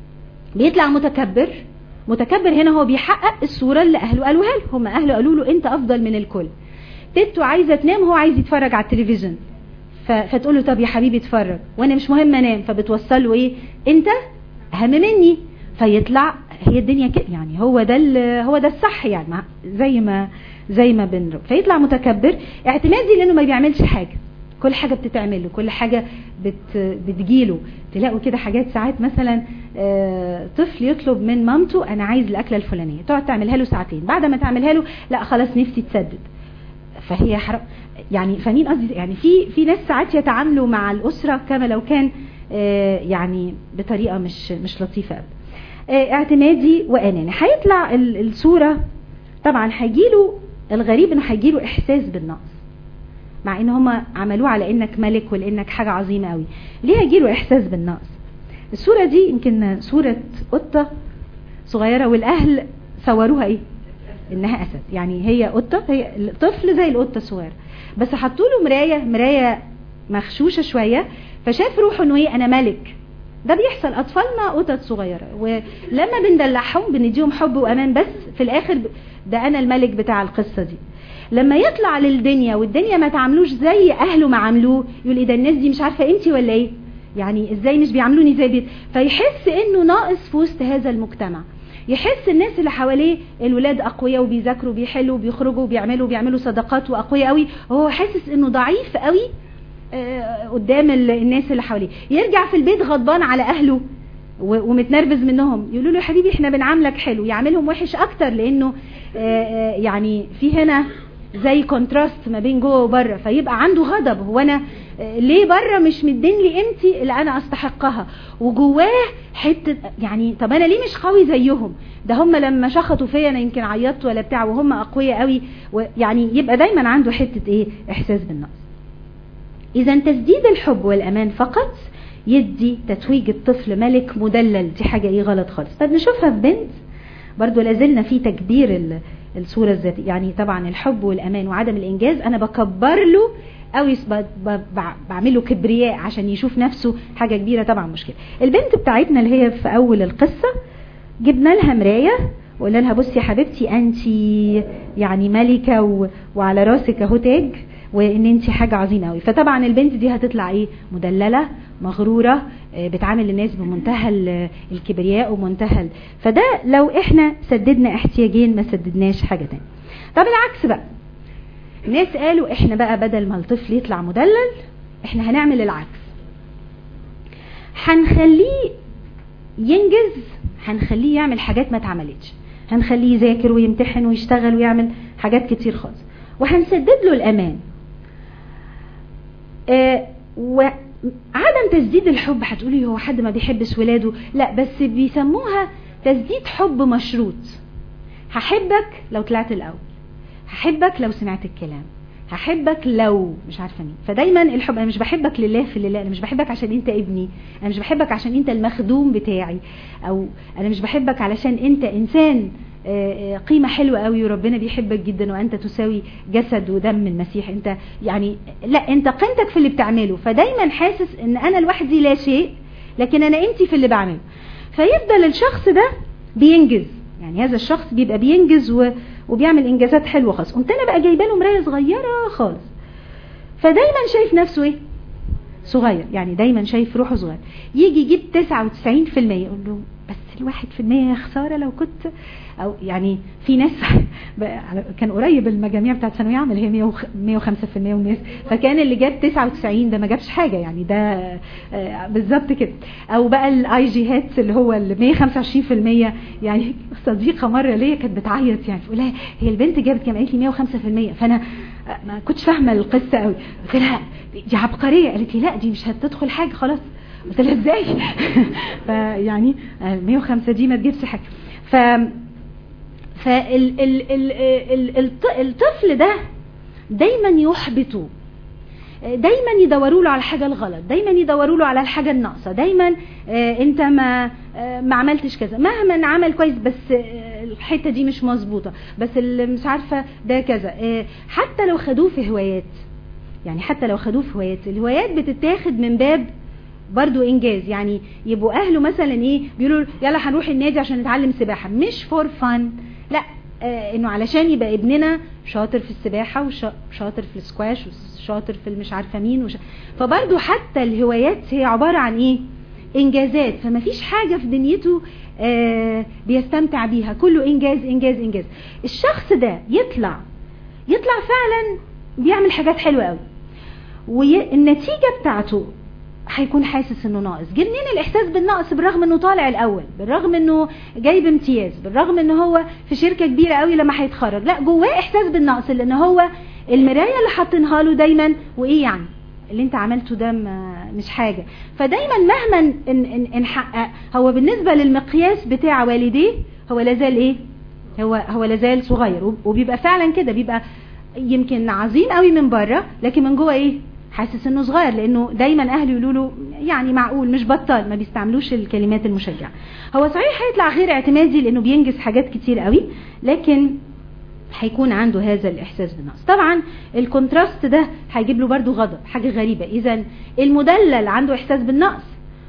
بيطلع متكبر متكبر هنا هو بيحقق الصوره اللي اهله قالوها له هم اهله قالوا له انت افضل من الكل تيتو عايزه تنام هو عايز يتفرج على التلفزيون فتقول له طب يا حبيبي اتفرج وانا مش مهم انام فبتوصل له ايه انت اهم مني فيطلع هي الدنيا كده يعني هو ده هو ده الصح يعني زي ما زي ما بنرو فيطلع متكبر اعتمادي لانه ما بيعملش حاجه كل حاجه بتتعمل له كل حاجه بت بتجيله تلاقوا كده حاجات ساعات مثلا آه طفل يطلب من مامته انا عايز الاكله الفلانيه تقعد تعملها له ساعتين بعد ما تعملها له لا خلاص نفسي تسدد فهي حرام يعني فاهمين قصدي يعني في في ناس ساعات يتعاملوا مع الاسره كما لو كان آه يعني بطريقه مش مش لطيفه ابدا اعتمادي واناني هيطلع الصوره طبعا هيجيله الغريب انه هيجيله احساس بالنقص مع ان هم عملوه على انك ملك ولانك حاجه عظيمه قوي ليه هيجيله احساس بالنقص الصوره دي يمكن صوره قطه صغيره والاهل صوروها ايه انها اسد يعني هي قطه هي الطفل زي القطه الصغيره بس حطوا له مرايه مرايه مخشوشه شويه فشاف روحه انه ايه انا ملك ده بيحصل اطفالنا قطط صغيره ولما بندلعهم بنديهم حب وامان بس في الاخر ده انا الملك بتاع القصه دي لما يطلع للدنيا والدنيا ما تعاملوش زي اهله ما عاملوه يقول ايه ده الناس دي مش عارفه انتي ولا ايه يعني ازاي مش بيعاملوني زي بيت فيحس انه ناقص في وسط هذا المجتمع يحس الناس اللي حواليه الولاد اقوياء وبيذاكروا وبيحلوا وبيخرجوا وبيعملوا بيعملوا صداقات واقوياء قوي وهو حاسس انه ضعيف قوي قدام الناس اللي حواليه يرجع في البيت غضبان على اهله ومتنرفز منهم يقولوا له يا حبيبي احنا بنعاملك حلو يعملهم وحش اكتر لانه يعني في هنا زي كونتراست ما بين جوه وبره فيبقى عنده غضب هو انا ليه بره مش مدين لي قيمتي اللي انا استحقها وجواه حته يعني طب انا ليه مش قوي زيهم ده هم لما شخطوا فيا انا يمكن عيطت ولا بتاع وهم اقوياء قوي يعني يبقى دايما عنده حته ايه احساس بالنقص اذا تسديد الحب والامان فقط يدي تتويج الطفل ملك مدلل دي حاجه ايه غلط خالص طب نشوفها في بنت برضو لازلنا في تكبير الصورة الذاتية يعني طبعا الحب والأمان وعدم الإنجاز أنا بكبر له أو بعمل له كبرياء عشان يشوف نفسه حاجة كبيرة طبعا مشكلة البنت بتاعتنا اللي هي في أول القصة جبنا لها مراية وقلنا لها بصي يا حبيبتي أنت يعني ملكة و... وعلى راسك أهو تاج وان انت حاجه عظيمه قوي فطبعا البنت دي هتطلع ايه مدلله مغروره بتعامل الناس بمنتهى الكبرياء ومنتهى فده لو احنا سددنا احتياجين ما سددناش حاجه تانية طب العكس بقى ناس قالوا احنا بقى بدل ما الطفل يطلع مدلل احنا هنعمل العكس هنخليه ينجز هنخليه يعمل حاجات ما اتعملتش هنخليه يذاكر ويمتحن ويشتغل ويعمل حاجات كتير خالص وهنسدد له الامان آه وعدم تسديد الحب هتقولي هو حد ما بيحبش ولاده لا بس بيسموها تسديد حب مشروط هحبك لو طلعت الاول هحبك لو سمعت الكلام هحبك لو مش عارفه مين فدايما الحب انا مش بحبك لله في لله انا مش بحبك عشان انت ابني انا مش بحبك عشان انت المخدوم بتاعي او انا مش بحبك علشان انت انسان آه، آه، قيمة حلوة قوي وربنا بيحبك جدا وانت تساوي جسد ودم المسيح انت يعني لا انت قيمتك في اللي بتعمله فدايما حاسس ان انا لوحدي لا شيء لكن انا انت في اللي بعمله فيفضل الشخص ده بينجز يعني هذا الشخص بيبقى بينجز و... وبيعمل انجازات حلوه خالص قمت انا بقى جايبه له مرايه صغيره خالص فدايما شايف نفسه ايه صغير يعني دايما شايف روحه صغير يجي يجيب 99% يقول له بس الواحد في المية يا خسارة لو كنت او يعني في ناس كان قريب المجاميع بتاعت ثانوية عامة اللي هي 105% والناس فكان اللي جاب 99 ده ما جابش حاجة يعني ده آه، بالظبط كده او بقى الاي جي هات اللي هو ال 125% يعني صديقة مرة ليا كانت بتعيط يعني تقول لها هي البنت جابت كام قالت لي 105% فانا ما كنتش فاهمة القصة قوي قلت لها دي عبقرية قالت لي لا دي مش هتدخل حاجة خلاص قلت لها ازاي فيعني 105 دي ما تجيبش حاجة ف فالطفل ده دايما يحبطه دايما يدوروا له على الحاجة الغلط دايما يدوروا له على الحاجة الناقصة دايما آه، انت ما آه، ما عملتش كذا مهما عمل كويس بس آه، الحتة دي مش مظبوطة بس اللي مش عارفة ده كذا حتى لو خدوه في هوايات يعني حتى لو خدوه في هوايات الهوايات بتتاخد من باب برضو انجاز يعني يبقوا اهله مثلا ايه بيقولوا يلا هنروح النادي عشان نتعلم سباحة مش فور فن لا آه انه علشان يبقى ابننا شاطر في السباحة وشاطر في السكواش وشاطر في المش عارفة مين وش... فبرضو حتى الهوايات هي عبارة عن ايه انجازات فما فيش حاجة في دنيته آه بيستمتع بيها كله انجاز انجاز انجاز الشخص ده يطلع يطلع فعلا بيعمل حاجات حلوة قوي والنتيجة بتاعته هيكون حاسس انه ناقص جه منين الاحساس بالنقص بالرغم انه طالع الاول بالرغم انه جايب امتياز بالرغم ان هو في شركة كبيرة قوي لما هيتخرج لا جواه احساس بالنقص لان هو المراية اللي حاطينها له دايما وايه يعني اللي انت عملته ده مش حاجة فدايما مهما ان, ان, ان حقق هو بالنسبة للمقياس بتاع والديه هو لازال ايه هو هو لازال صغير وبيبقى فعلا كده بيبقى يمكن عظيم قوي من بره لكن من جوه ايه حاسس انه صغير لانه دايما اهله يقولوا له يعني معقول مش بطال ما بيستعملوش الكلمات المشجعه هو صحيح هيطلع غير اعتمادي لانه بينجز حاجات كتير قوي لكن هيكون عنده هذا الاحساس بالنقص طبعا الكونتراست ده هيجيب له برده غضب حاجه غريبه اذا المدلل عنده احساس بالنقص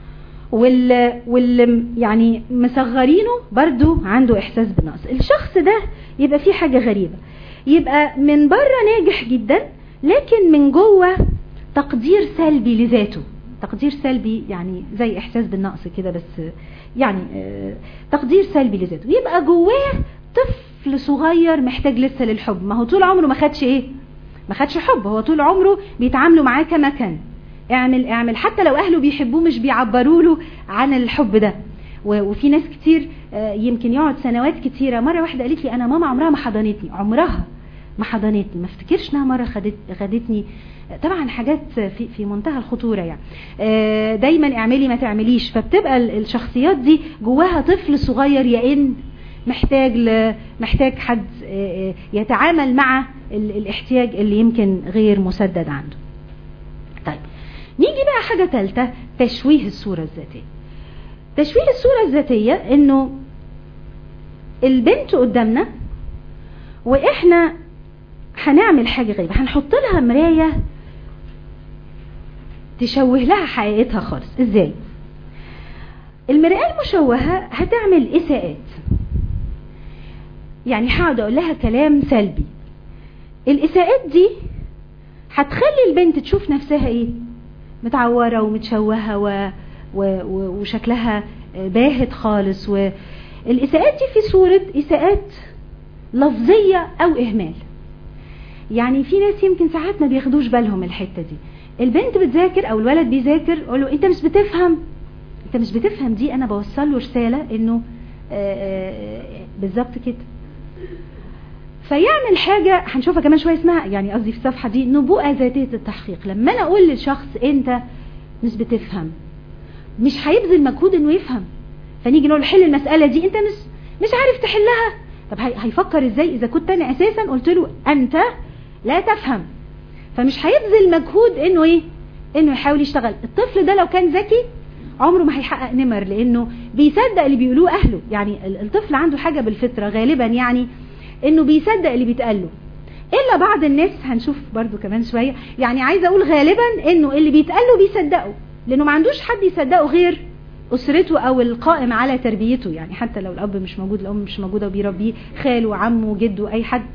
وال, وال يعني مصغرينه برده عنده احساس بالنقص الشخص ده يبقى فيه حاجه غريبه يبقى من بره ناجح جدا لكن من جوه تقدير سلبي لذاته تقدير سلبي يعني زي احساس بالنقص كده بس يعني آه، تقدير سلبي لذاته يبقى جواه طفل صغير محتاج لسه للحب ما هو طول عمره ما خدش ايه ما خدش حب هو طول عمره بيتعاملوا معاه كما كان اعمل اعمل حتى لو اهله بيحبوه مش بيعبروا له عن الحب ده وفي ناس كتير آه، يمكن يقعد سنوات كتيرة مرة واحدة قالت لي انا ماما عمرها ما حضنتني عمرها ما حضنتني ما افتكرش انها مرة خدت خدتني طبعا حاجات في في منتهى الخطورة يعني آه، دايما اعملي ما تعمليش فبتبقى الشخصيات دي جواها طفل صغير يئن محتاج ل... محتاج حد آه، آه، يتعامل مع الاحتياج اللي يمكن غير مسدد عنده طيب نيجي بقى حاجة ثالثة تشويه الصورة الذاتية تشويه الصورة الذاتية انه البنت قدامنا واحنا هنعمل حاجة غريبة هنحط لها مراية تشوه لها حقيقتها خالص ازاي المرآة المشوهة هتعمل اساءات يعني هقعد اقول لها كلام سلبي الاساءات دي هتخلي البنت تشوف نفسها ايه متعورة ومتشوهة و... و... و... وشكلها باهت خالص والاساءات دي في صورة اساءات لفظية او اهمال يعني في ناس يمكن ساعات ما بياخدوش بالهم الحتة دي البنت بتذاكر او الولد بيذاكر اقول له انت مش بتفهم انت مش بتفهم دي انا بوصل له رسالة انه آه، آه، بالظبط كده فيعمل حاجة هنشوفها كمان شوية اسمها يعني قصدي في الصفحة دي نبوءة ذاتية التحقيق لما انا اقول للشخص انت مش بتفهم مش هيبذل مجهود انه يفهم فنيجي نقول حل المسألة دي انت مش مش عارف تحلها طب هيفكر ازاي اذا كنت انا اساسا قلت له انت لا تفهم فمش هيبذل مجهود انه ايه انه يحاول يشتغل الطفل ده لو كان ذكي عمره ما هيحقق نمر لانه بيصدق اللي بيقولوه اهله يعني الطفل عنده حاجة بالفطرة غالبا يعني انه بيصدق اللي بيتقال له الا بعض الناس هنشوف برضو كمان شوية يعني عايزة اقول غالبا انه اللي بيتقال له بيصدقه لانه ما عندوش حد يصدقه غير اسرته او القائم على تربيته يعني حتى لو الاب مش موجود الام مش موجودة وبيربيه خاله عمه جده اي حد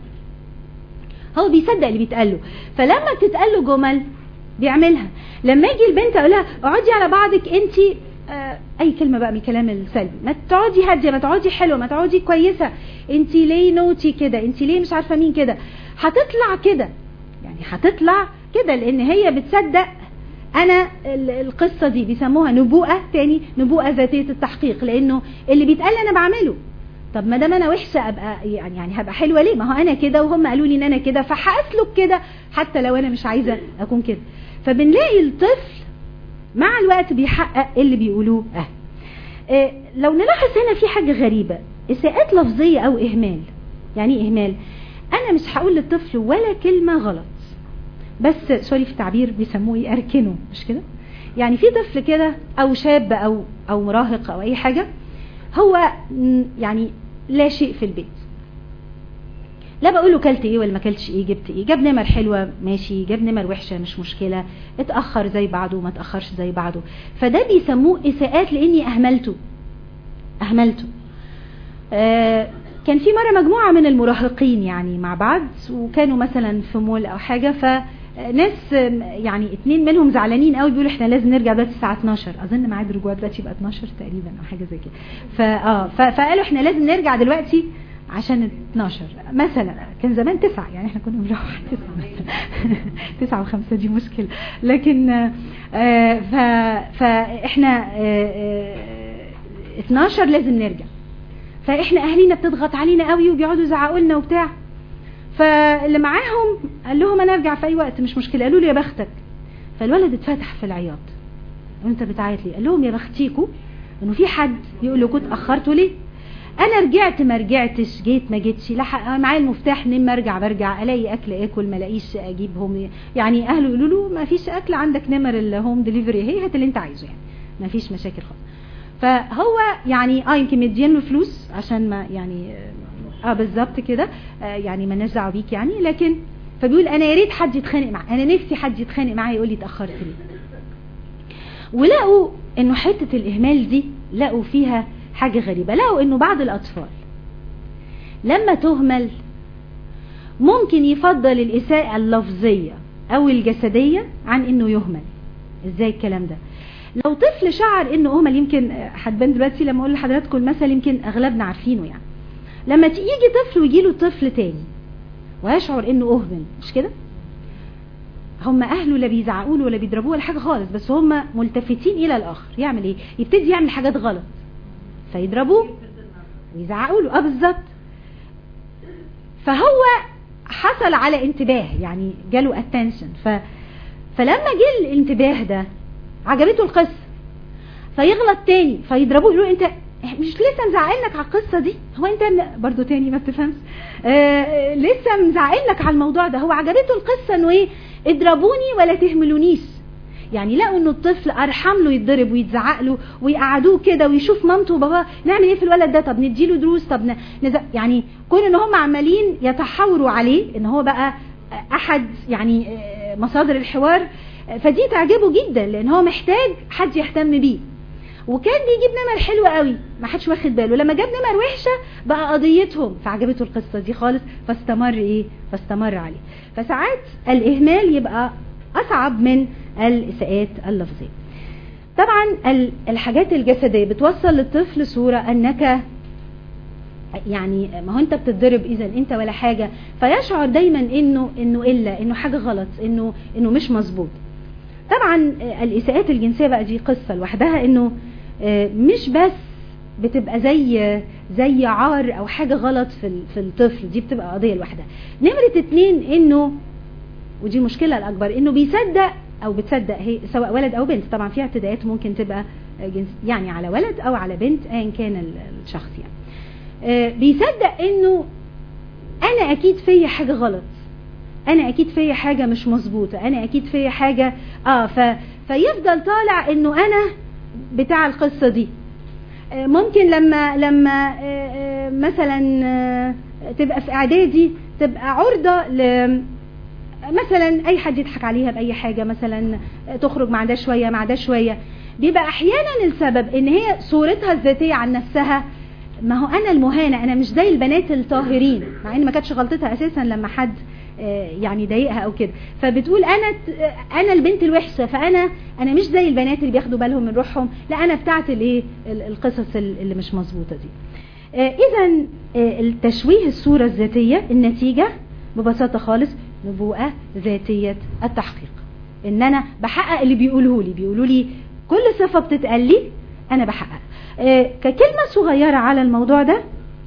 هو بيصدق اللي بيتقال له فلما بتتقال له جمل بيعملها لما يجي البنت اقول لها اقعدي على بعضك انت آه اي كلمة بقى من الكلام السلبي ما تقعدي هاديه ما تقعدي حلوه ما تقعدي كويسه انت ليه نوتي كده انت ليه مش عارفه مين كده هتطلع كده يعني هتطلع كده لان هي بتصدق انا القصة دي بيسموها نبوءة تاني نبوءة ذاتية التحقيق لانه اللي بيتقال انا بعمله طب ما دام انا وحشة ابقى يعني يعني هبقى حلوة ليه ما هو انا كده وهم قالوا لي ان انا كده فهاسلك كده حتى لو انا مش عايزة اكون كده فبنلاقي الطفل مع الوقت بيحقق اللي بيقولوه اه, اه لو نلاحظ هنا في حاجة غريبة اساءات لفظية او اهمال يعني ايه اهمال انا مش هقول للطفل ولا كلمة غلط بس سوري في التعبير بيسموه ايه اركنه مش كده يعني في طفل كده او شاب او او مراهق او اي حاجة هو يعني لا شيء في البيت لا بقول له كلت ايه ولا ما كلتش ايه جبت ايه جاب نمر حلوة ماشي جاب نمر وحشة مش مشكلة اتأخر زي بعضه ما اتأخرش زي بعضه فده بيسموه اساءات لاني اهملته اهملته آه كان في مرة مجموعة من المراهقين يعني مع بعض وكانوا مثلا في مول او حاجة ف ناس يعني اتنين منهم زعلانين قوي بيقولوا احنا لازم نرجع دلوقتي الساعه 12 اظن ميعاد الرجوع دلوقتي يبقى 12 تقريبا او حاجه زي كده فاه فقالوا احنا لازم نرجع دلوقتي عشان 12 مثلا كان زمان تسعة يعني احنا كنا بنروح تسعة مثلا تسعة وخمسة دي مشكلة لكن آه ف فاحنا آه آه 12 لازم نرجع فاحنا اهالينا بتضغط علينا قوي وبيقعدوا يزعقوا لنا وبتاع فاللي معاهم قال لهم انا ارجع في اي وقت مش مشكله قالوا له يا بختك فالولد اتفتح في العياط وانت بتعيط ليه قال لهم يا بختيكوا انه في حد يقول لكم اتاخرتوا ليه انا رجعت ما رجعتش جيت ما جيتش لحق معايا المفتاح نم ارجع برجع الاقي اكل اكل ما الاقيش اجيبهم يعني اهله يقولوا له ما فيش اكل عندك نمر الهوم ديليفري هي هات اللي انت عايزه يعني ما فيش مشاكل خالص فهو يعني اه يمكن مدين له فلوس عشان ما يعني اه بالظبط كده آه يعني ما دعوه بيك يعني لكن فبيقول انا يا ريت حد يتخانق معايا انا نفسي حد يتخانق معايا يقول لي اتاخرت ليه ولقوا انه حته الاهمال دي لقوا فيها حاجه غريبه لقوا انه بعض الاطفال لما تهمل ممكن يفضل الاساءه اللفظيه او الجسديه عن انه يهمل ازاي الكلام ده لو طفل شعر انه اهمل يمكن هتبان دلوقتي لما اقول لحضراتكم المثل يمكن اغلبنا عارفينه يعني لما يجي طفل ويجي له طفل تاني ويشعر انه اهمل مش كده هم اهله لا بيزعقوا له ولا بيضربوه ولا حاجه خالص بس هم ملتفتين الى الاخر يعمل ايه يبتدي يعمل حاجات غلط فيضربوه ويزعقوا له اه بالظبط فهو حصل على انتباه يعني جاله اتنشن ف فلما جه الانتباه ده عجبته القصه فيغلط تاني فيضربوه يقولوا انت مش لسه مزعقلك على القصة دي هو انت برضو تاني ما بتفهمش آه لسه مزعقلك على الموضوع ده هو عجبته القصة انه ايه اضربوني ولا تهملونيش يعني لقوا انه الطفل ارحم له يتضرب ويتزعق له ويقعدوه كده ويشوف مامته وباباه نعمل ايه في الولد ده طب نديله دروس طب نزق يعني كون ان هم عمالين يتحاوروا عليه ان هو بقى احد يعني مصادر الحوار فدي تعجبه جدا لان هو محتاج حد يهتم بيه وكان بيجيب نمر حلوة قوي ما حدش واخد باله لما جاب نمر وحشة بقى قضيتهم فعجبته القصة دي خالص فاستمر ايه فاستمر عليه فساعات الاهمال يبقى اصعب من الاساءات اللفظية طبعا الحاجات الجسدية بتوصل للطفل صورة انك يعني ما هو انت بتتضرب اذا انت ولا حاجة فيشعر دايما انه انه الا انه حاجة غلط انه انه مش مظبوط طبعا الاساءات الجنسية بقى دي قصة لوحدها انه مش بس بتبقى زي زي عار او حاجة غلط في في الطفل دي بتبقى قضية لوحدها نمرة اتنين انه ودي مشكلة الاكبر انه بيصدق او بتصدق هي سواء ولد او بنت طبعا في اعتداءات ممكن تبقى جنس يعني على ولد او على بنت ايا كان الشخص يعني بيصدق انه انا اكيد فيا حاجة غلط انا اكيد فيا حاجه مش مظبوطه انا اكيد فيا حاجه اه ف... فيفضل طالع انه انا بتاع القصه دي آه، ممكن لما لما آه، آه، مثلا آه، تبقى في اعدادي تبقى عرضه ل مثلا اي حد يضحك عليها باي حاجه مثلا تخرج مع ده شويه مع ده شويه بيبقى احيانا السبب ان هي صورتها الذاتيه عن نفسها ما هو انا المهانه انا مش زي البنات الطاهرين مع ان ما كانتش غلطتها اساسا لما حد آه، يعني ضايقها او كده فبتقول انا ت- انا البنت الوحشه فانا انا مش زي البنات اللي بياخدوا بالهم من روحهم لا انا بتاعت الايه ال- القصص ال- اللي مش مظبوطه دي اذا التشويه الصوره الذاتيه النتيجه ببساطه خالص نبوءه ذاتيه التحقيق ان انا بحقق اللي بيقولوه لي بيقولوا لي كل صفه بتتقال لي انا بحقق آه، ككلمه صغيره على الموضوع ده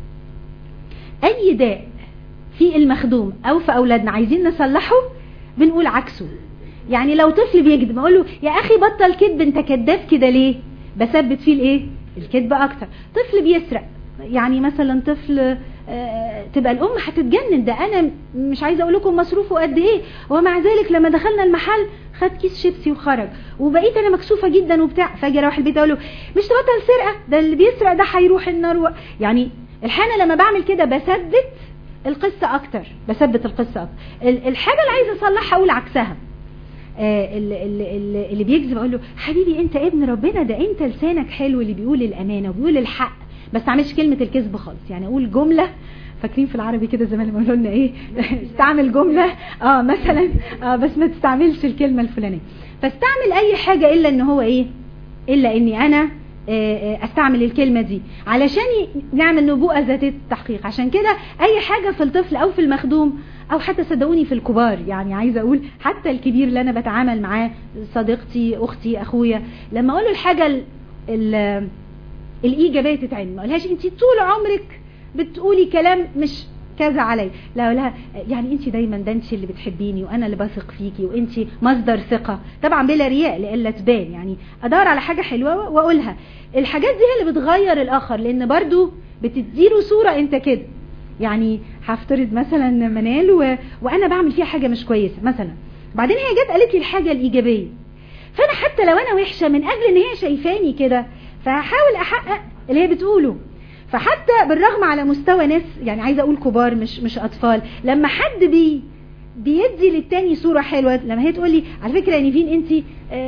اي داء في المخدوم او في اولادنا عايزين نصلحه بنقول عكسه يعني لو طفل بيكذب اقول له يا اخي بطل كذب انت كذاب كده ليه بثبت فيه الايه الكذب اكتر طفل بيسرق يعني مثلا طفل آه، تبقى الام هتتجنن ده انا مش عايزه اقول لكم مصروفه قد ايه ومع ذلك لما دخلنا المحل خد كيس شيبسي وخرج وبقيت انا مكسوفه جدا وبتاع فاجي اروح البيت اقول له مش تبطل سرقه ده اللي بيسرق ده هيروح النار و... يعني الحقيقه لما بعمل كده بثبت القصه اكتر بثبت القصه اكتر ال- الحاجه اللي عايزه اصلحها اقول عكسها آه، اللي, اللي, اللي بيكذب اقول له حبيبي انت ابن ربنا ده انت لسانك حلو اللي بيقول الامانه وبيقول الحق بس تعملش كلمه الكذب خالص يعني اقول جمله فاكرين في العربي كده زمان لما قالوا لنا ايه استعمل جمله اه مثلا اه بس ما تستعملش الكلمه الفلانيه فاستعمل اي حاجه الا ان هو ايه الا اني انا آه، آه، استعمل الكلمة دي علشان ي- نعمل نبوءة ذاتية التحقيق عشان كده اي حاجة في الطفل او في المخدوم او حتى صدقوني في الكبار يعني عايزة اقول حتى الكبير اللي انا بتعامل معاه صديقتي اختي اخويا لما اقول له الحاجة ال- ال- الايجابية تتعمل ما اقولهاش انت طول عمرك بتقولي كلام مش كذا علي لا اقولها يعني انت دايما ده انت اللي بتحبيني وانا اللي بثق فيكي وانت مصدر ثقه طبعا بلا رياء لإلا تبان يعني ادور على حاجه حلوه واقولها الحاجات دي هي اللي بتغير الاخر لان برضو بتديله صوره انت كده يعني هفترض مثلا منال و... وانا بعمل فيها حاجه مش كويسه مثلا بعدين هي جت قالت لي الحاجه الايجابيه فانا حتى لو انا وحشه من اجل ان هي شايفاني كده فهحاول احقق اللي هي بتقوله فحتى بالرغم على مستوى ناس يعني عايزه اقول كبار مش مش اطفال لما حد بي بيدي للتاني صورة حلوة لما هي تقول لي على فكرة يا نيفين انت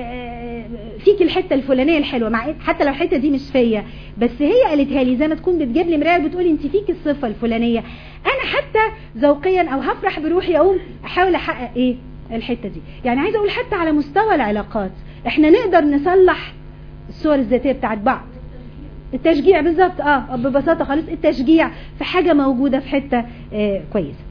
فيك الحتة الفلانية الحلوة مع حتى لو الحتة دي مش فيا بس هي قالتها لي زي ما تكون بتجيب لي مراية بتقولي انت فيك الصفة الفلانية انا حتى ذوقيا او هفرح بروحي اقوم احاول احقق ايه الحتة دي يعني عايزة اقول حتى على مستوى العلاقات احنا نقدر نصلح الصور الذاتية بتاعت بعض التشجيع بالظبط اه ببساطة خالص التشجيع في حاجة موجودة في حتة آه كويسة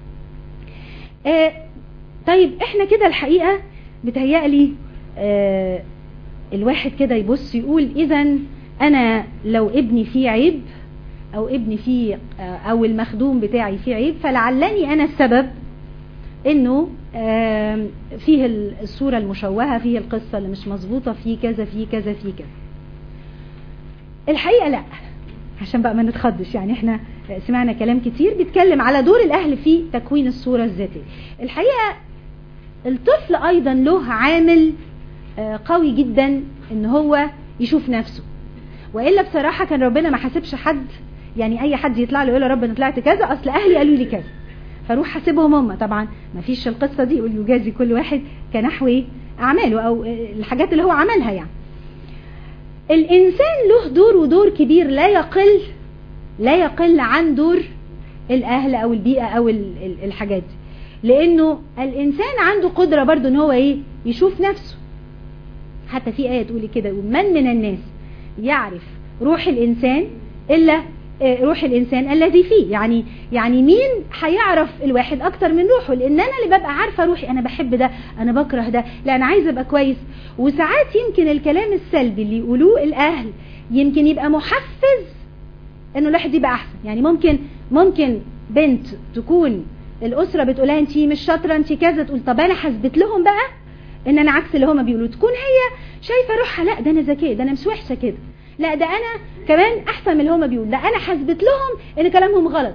آه طيب احنا كده الحقيقة بتهيألي آه الواحد كده يبص يقول اذا انا لو ابني فيه عيب او ابني فيه آه او المخدوم بتاعي فيه عيب فلعلني انا السبب انه آه فيه الصورة المشوهة فيه القصة اللي مش مظبوطة فيه كذا فيه كذا فيه كذا الحقيقة لا عشان بقى ما نتخضش يعني احنا سمعنا كلام كتير بيتكلم على دور الاهل في تكوين الصورة الذاتية الحقيقة الطفل ايضا له عامل قوي جدا ان هو يشوف نفسه وإلا بصراحة كان ربنا ما حاسبش حد يعني اي حد يطلع له يقول يا رب انا طلعت كذا اصل اهلي قالوا لي كذا فروح حاسبهم هم طبعا ما فيش القصة دي يقول يجازي كل واحد كنحو اعماله او الحاجات اللي هو عملها يعني الإنسان له دور ودور كبير لا يقل لا يقل عن دور الأهل أو البيئة أو الحاجات دي لأنه الإنسان عنده قدرة برضو ان هو إيه يشوف نفسه حتى في آية تقولي كده من من الناس يعرف روح الإنسان إلا روح الإنسان الذي فيه يعني يعني مين هيعرف الواحد أكتر من روحه لأن أنا اللي ببقى عارفة روحي أنا بحب ده أنا بكره ده لا أنا عايزة أبقى كويس وساعات يمكن الكلام السلبي اللي يقولوه الأهل يمكن يبقى محفز إنه الواحد يبقى أحسن يعني ممكن ممكن بنت تكون الأسرة بتقولها أنت مش شاطرة أنت كذا تقول طب أنا حسبت لهم بقى إن أنا عكس اللي هما بيقولوا تكون هي شايفة روحها لا ده أنا ذكية ده أنا مش وحشة كده لا ده انا كمان احسن من اللي هما بيقولوا ده انا حسبت لهم ان كلامهم غلط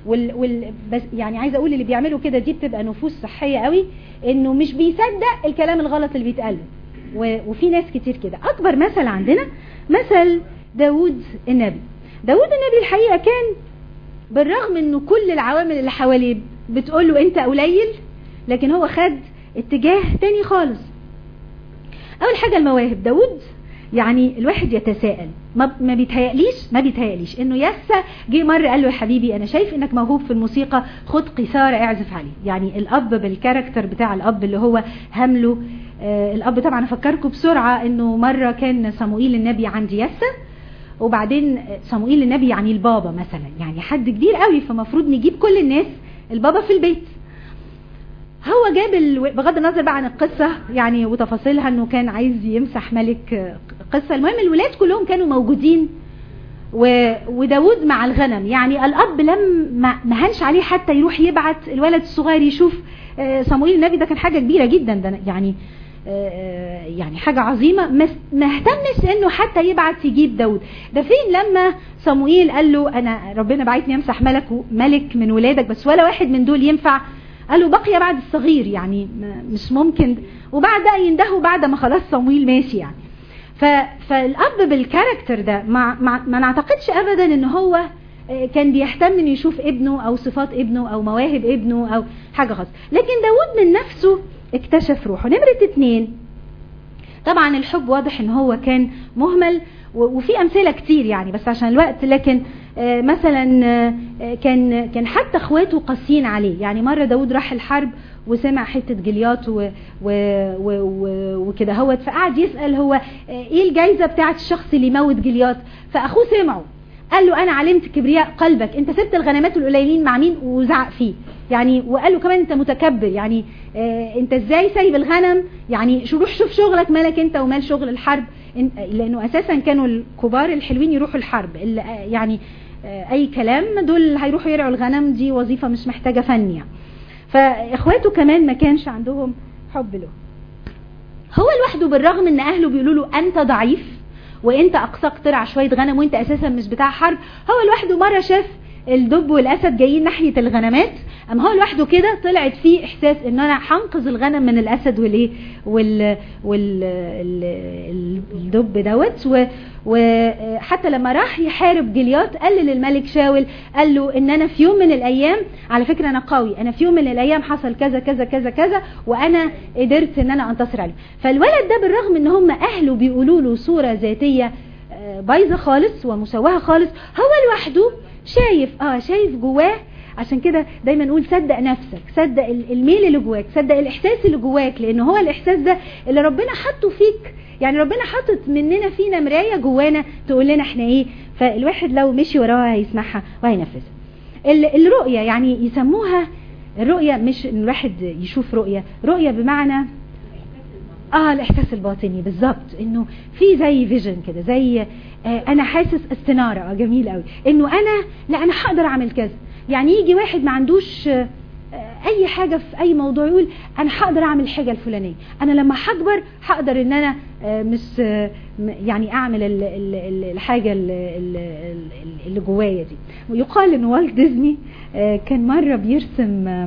وال وال بس يعني عايزه اقول اللي بيعملوا كده دي بتبقى نفوس صحيه قوي انه مش بيصدق الكلام الغلط اللي بيتقال له. و- وفي ناس كتير كده اكبر مثل عندنا مثل داود النبي داود النبي الحقيقه كان بالرغم انه كل العوامل اللي حواليه بتقول له انت قليل لكن هو خد اتجاه تاني خالص اول حاجه المواهب داود يعني الواحد يتساءل ما ما بيتهيأليش ما بيتهيأليش انه يسا جه مره قال له يا حبيبي انا شايف انك موهوب في الموسيقى خد قيثاره اعزف عليه يعني الاب بالكاركتر بتاع الاب اللي هو همله آه الاب طبعا افكركم بسرعه انه مره كان صموئيل النبي عند يسا وبعدين صموئيل النبي يعني البابا مثلا يعني حد كبير قوي فمفروض نجيب كل الناس البابا في البيت هو جاب ال... بغض النظر بقى عن القصة يعني وتفاصيلها انه كان عايز يمسح ملك قصة المهم الولاد كلهم كانوا موجودين و... وداود مع الغنم يعني الاب لم ما ما هنش عليه حتى يروح يبعت الولد الصغير يشوف آه، صموئيل النبي ده كان حاجة كبيرة جدا ده يعني آه، يعني حاجة عظيمة ما ما اهتمش انه حتى يبعت يجيب داود ده فين لما صموئيل قال له انا ربنا بعتني امسح ملك ملك من ولادك بس ولا واحد من دول ينفع قال له بقي بعد الصغير يعني ما- مش ممكن وبعد ده يندهوا بعد ما خلاص صمويل ماشي يعني ف... فالاب بالكاركتر ده ما, ما, ما نعتقدش ابدا ان هو آه، كان بيهتم انه يشوف ابنه او صفات ابنه او مواهب ابنه او حاجه خاصه لكن داود من نفسه اكتشف روحه نمره اتنين طبعا الحب واضح ان هو كان مهمل و- وفي امثله كتير يعني بس عشان الوقت لكن آه، مثلا آه، آه، كان كان حتى اخواته قاسيين عليه يعني مره داود راح الحرب وسمع حته جليات و- و- و- و- وكده هوت فقعد يسال هو آه، ايه الجايزه بتاعه الشخص اللي يموت جليات فاخوه سمعه قال له انا علمت كبرياء قلبك انت سبت الغنمات القليلين مع مين وزعق فيه يعني وقال له كمان انت متكبر يعني آه انت ازاي سايب الغنم يعني شو روح شوف شغلك مالك انت ومال شغل الحرب إن- لانه اساسا كانوا الكبار الحلوين يروحوا الحرب اللي آه يعني آه اي كلام دول هيروحوا يرعوا الغنم دي وظيفه مش محتاجه فن يعني فاخواته كمان ما كانش عندهم حب له هو لوحده بالرغم ان اهله بيقولوا له انت ضعيف وانت اقصاك ترعى شويه غنم وانت اساسا مش بتاع حرب هو لوحده مره شاف الدب والاسد جايين ناحيه الغنمات اما هو لوحده كده طلعت فيه احساس ان انا هنقذ الغنم من الاسد والايه وال وال ال- الدب دوت و- وحتى لما راح يحارب جليات قال للملك شاول قال له ان انا في يوم من الايام على فكره انا قوي انا في يوم من الايام حصل كذا كذا كذا كذا وانا قدرت ان انا انتصر عليه فالولد ده بالرغم ان هم اهله بيقولوا له صوره ذاتيه آه، بايظه خالص ومشوهه خالص هو لوحده شايف اه شايف جواه عشان كده دايما نقول صدق نفسك صدق ال- الميل اللي جواك صدق الاحساس اللي جواك لان هو الاحساس ده اللي ربنا حطه فيك يعني ربنا حاطط مننا فينا مرايه جوانا تقول لنا احنا ايه فالواحد لو مشي وراها هيسمعها وهينفذها ال- الرؤيه يعني يسموها الرؤيه مش ان الواحد يشوف رؤيه رؤيه بمعنى اه الاحساس الباطني بالظبط انه في زي فيجن كده زي آه انا حاسس استناره اه جميل قوي انه انا لا انا هقدر اعمل كذا يعني يجي واحد ما عندوش آه آه، اي حاجه في اي موضوع يقول انا هقدر اعمل الحاجه الفلانيه انا لما هكبر هقدر ان انا آه مش آه م- يعني اعمل ال- ال- ال- الحاجه ال- ال- ال- اللي جوايا دي ويقال ان والت ديزني آه كان مره بيرسم آه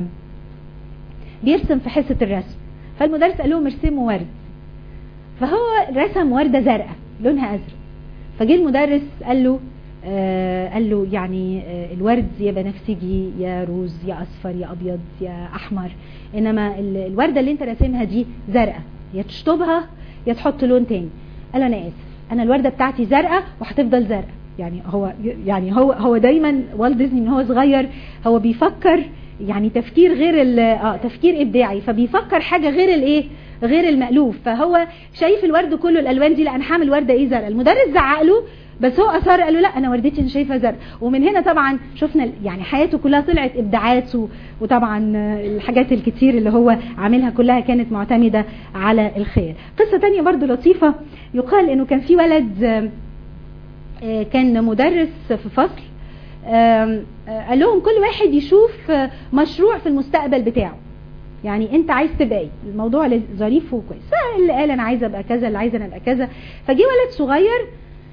بيرسم في حصه الرسم فالمدرس قال لهم ارسموا ورد فهو رسم ورده زرقاء لونها ازرق فجه المدرس قال له آه قال له يعني آه الورد يا بنفسجي يا روز يا اصفر يا ابيض يا احمر انما ال- الورده اللي انت راسمها دي زرقاء يا تشطبها يا تحط لون تاني قال له انا اسف انا الورده بتاعتي زرقاء وهتفضل زرقاء يعني هو يعني هو هو دايما والت ديزني من هو صغير هو بيفكر يعني تفكير غير ال- اه تفكير ابداعي فبيفكر حاجه غير الايه غير المألوف فهو شايف الورد كله الالوان دي لا انا هعمل ورده ايه زرقاء المدرس زعق له بس هو اصر قال له لا انا وردتي انا شايفها زرقاء ومن هنا طبعا شفنا ال- يعني حياته كلها طلعت ابداعات و- وطبعا آه، الحاجات الكتير اللي هو عاملها كلها كانت معتمده على الخير قصه تانية برضو لطيفه يقال انه كان في ولد آه، آه، كان مدرس في فصل آم، آه، قال لهم كل واحد يشوف آه، مشروع في المستقبل بتاعه يعني انت عايز تبقى ايه الموضوع لذ- ظريف وكويس فاللي قال انا عايز ابقى كذا اللي عايز انا ابقى كذا فجه ولد صغير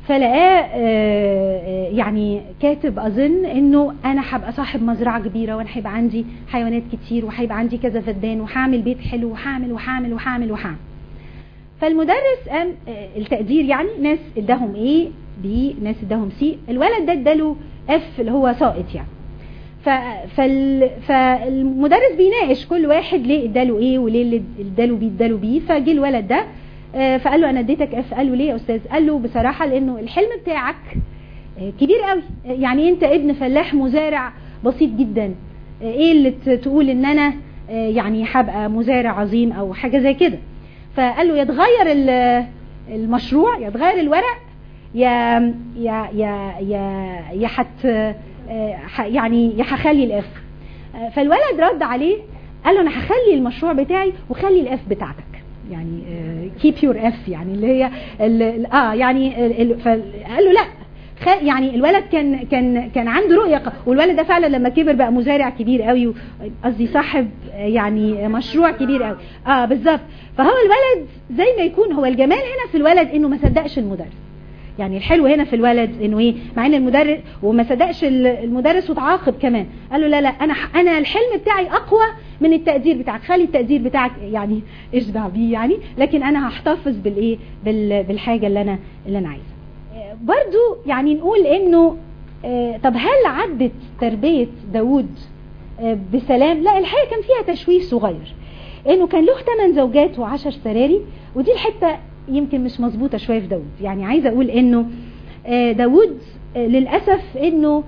فلقاه يعني كاتب اظن انه انا هبقى صاحب مزرعه كبيره وانا هيبقى عندي حيوانات كتير وهيبقى عندي كذا فدان وهعمل بيت حلو وهعمل وهعمل وهعمل وهعمل فالمدرس قال التقدير يعني ناس اداهم ايه بي ناس اداهم سي الولد ده اداله اف اللي هو ساقط يعني فال... فالمدرس بيناقش كل واحد ليه اداله ايه وليه اللي اداله بي اداله بي فجه الولد ده فقال له انا اديتك اف قال له ليه يا استاذ قال له بصراحه لانه الحلم بتاعك كبير قوي يعني انت ابن فلاح مزارع بسيط جدا ايه اللي تقول ان انا يعني هبقى مزارع عظيم او حاجه زي كده فقال له يتغير المشروع يتغير الورق يا يا يا يا يا حت يعني يا هخلي الاف فالولد رد عليه قال له انا هخلي المشروع بتاعي وخلي الاف بتاعتك يعني كيب يور اف يعني اللي هي ال اه يعني ال قال له لا يعني الولد كان كان كان عنده رؤيه والولد ده فعلا لما كبر بقى مزارع كبير قوي قصدي صاحب يعني مشروع كبير قوي اه بالظبط فهو الولد زي ما يكون هو الجمال هنا في الولد انه ما صدقش المدرس يعني الحلو هنا في الولد انه ايه مع ان المدرس وما صدقش المدرس وتعاقب كمان قال له لا لا انا انا الحلم بتاعي اقوى من التقدير بتاعك خلي التقدير بتاعك يعني اشبع بيه يعني لكن انا هحتفظ بالايه بالحاجه اللي انا اللي انا عايزها برضو يعني نقول انه طب هل عدت تربيه داوود بسلام لا الحقيقه كان فيها تشويه صغير انه كان له 8 زوجات و10 سراري ودي الحته يمكن مش مظبوطه شويه في داوود يعني عايزه اقول انه داوود للاسف انه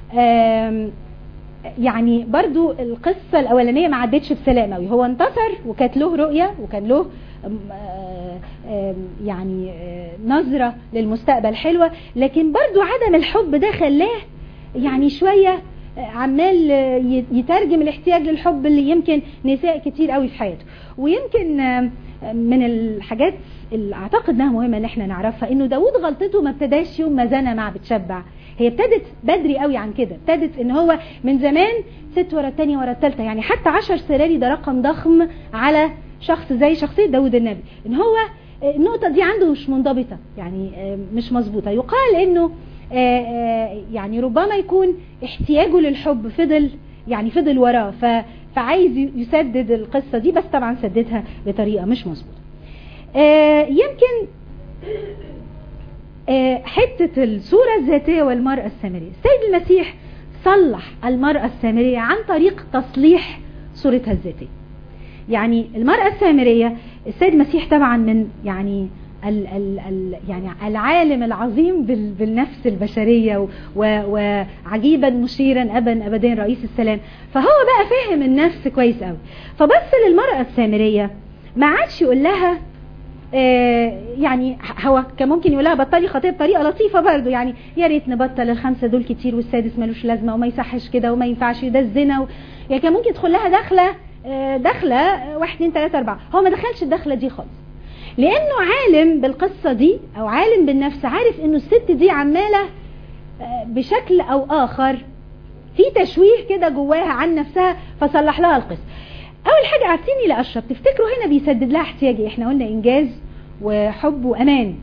يعني برضو القصة الأولانية ما عدتش بسلام قوي هو انتصر وكانت له رؤية وكان له يعني نظرة للمستقبل حلوة لكن برضو عدم الحب ده خلاه يعني شوية عمال يترجم الاحتياج للحب اللي يمكن نساء كتير قوي في حياته ويمكن من الحاجات اللي اعتقد انها مهمه ان احنا نعرفها انه داوود غلطته ما ابتداش يوم ما زنى مع بتشبع هي ابتدت بدري قوي عن كده ابتدت ان هو من زمان ست ورا الثانيه ورا الثالثه يعني حتى عشر سراري ده رقم ضخم على شخص زي شخصيه داوود النبي ان هو النقطه دي عنده مش منضبطه يعني مش مظبوطه يقال انه يعني ربما يكون احتياجه للحب فضل يعني فضل وراه ف فعايز يسدد القصة دي بس طبعا سددها بطريقة مش مظبوطة يمكن حتة الصورة الذاتية والمرأة السامرية السيد المسيح صلح المرأة السامرية عن طريق تصليح صورتها الذاتية يعني المرأة السامرية السيد المسيح طبعا من يعني ال ال ال يعني العالم العظيم بالنفس البشرية وعجيبا مشيرا أبا أبدين رئيس السلام فهو بقى فاهم النفس كويس قوي فبص للمرأة السامرية ما عادش يقول لها آه يعني هو كان ممكن يقول لها بطلي خطيه بطريقه لطيفه برضه يعني يا ريت نبطل الخمسه دول كتير والسادس ملوش لازمه وما يصحش كده وما ينفعش ده الزنا و... يعني كان ممكن يدخل لها دخله آه دخله واحد اثنين ثلاثه اربعه هو ما دخلش الدخله دي خالص لانه عالم بالقصة دي او عالم بالنفس عارف انه الست دي عمالة بشكل او اخر في تشويه كده جواها عن نفسها فصلح لها القصة اول حاجة عارفيني لاشرب تفتكروا هنا بيسدد لها احتياجي احنا قلنا انجاز وحب وامان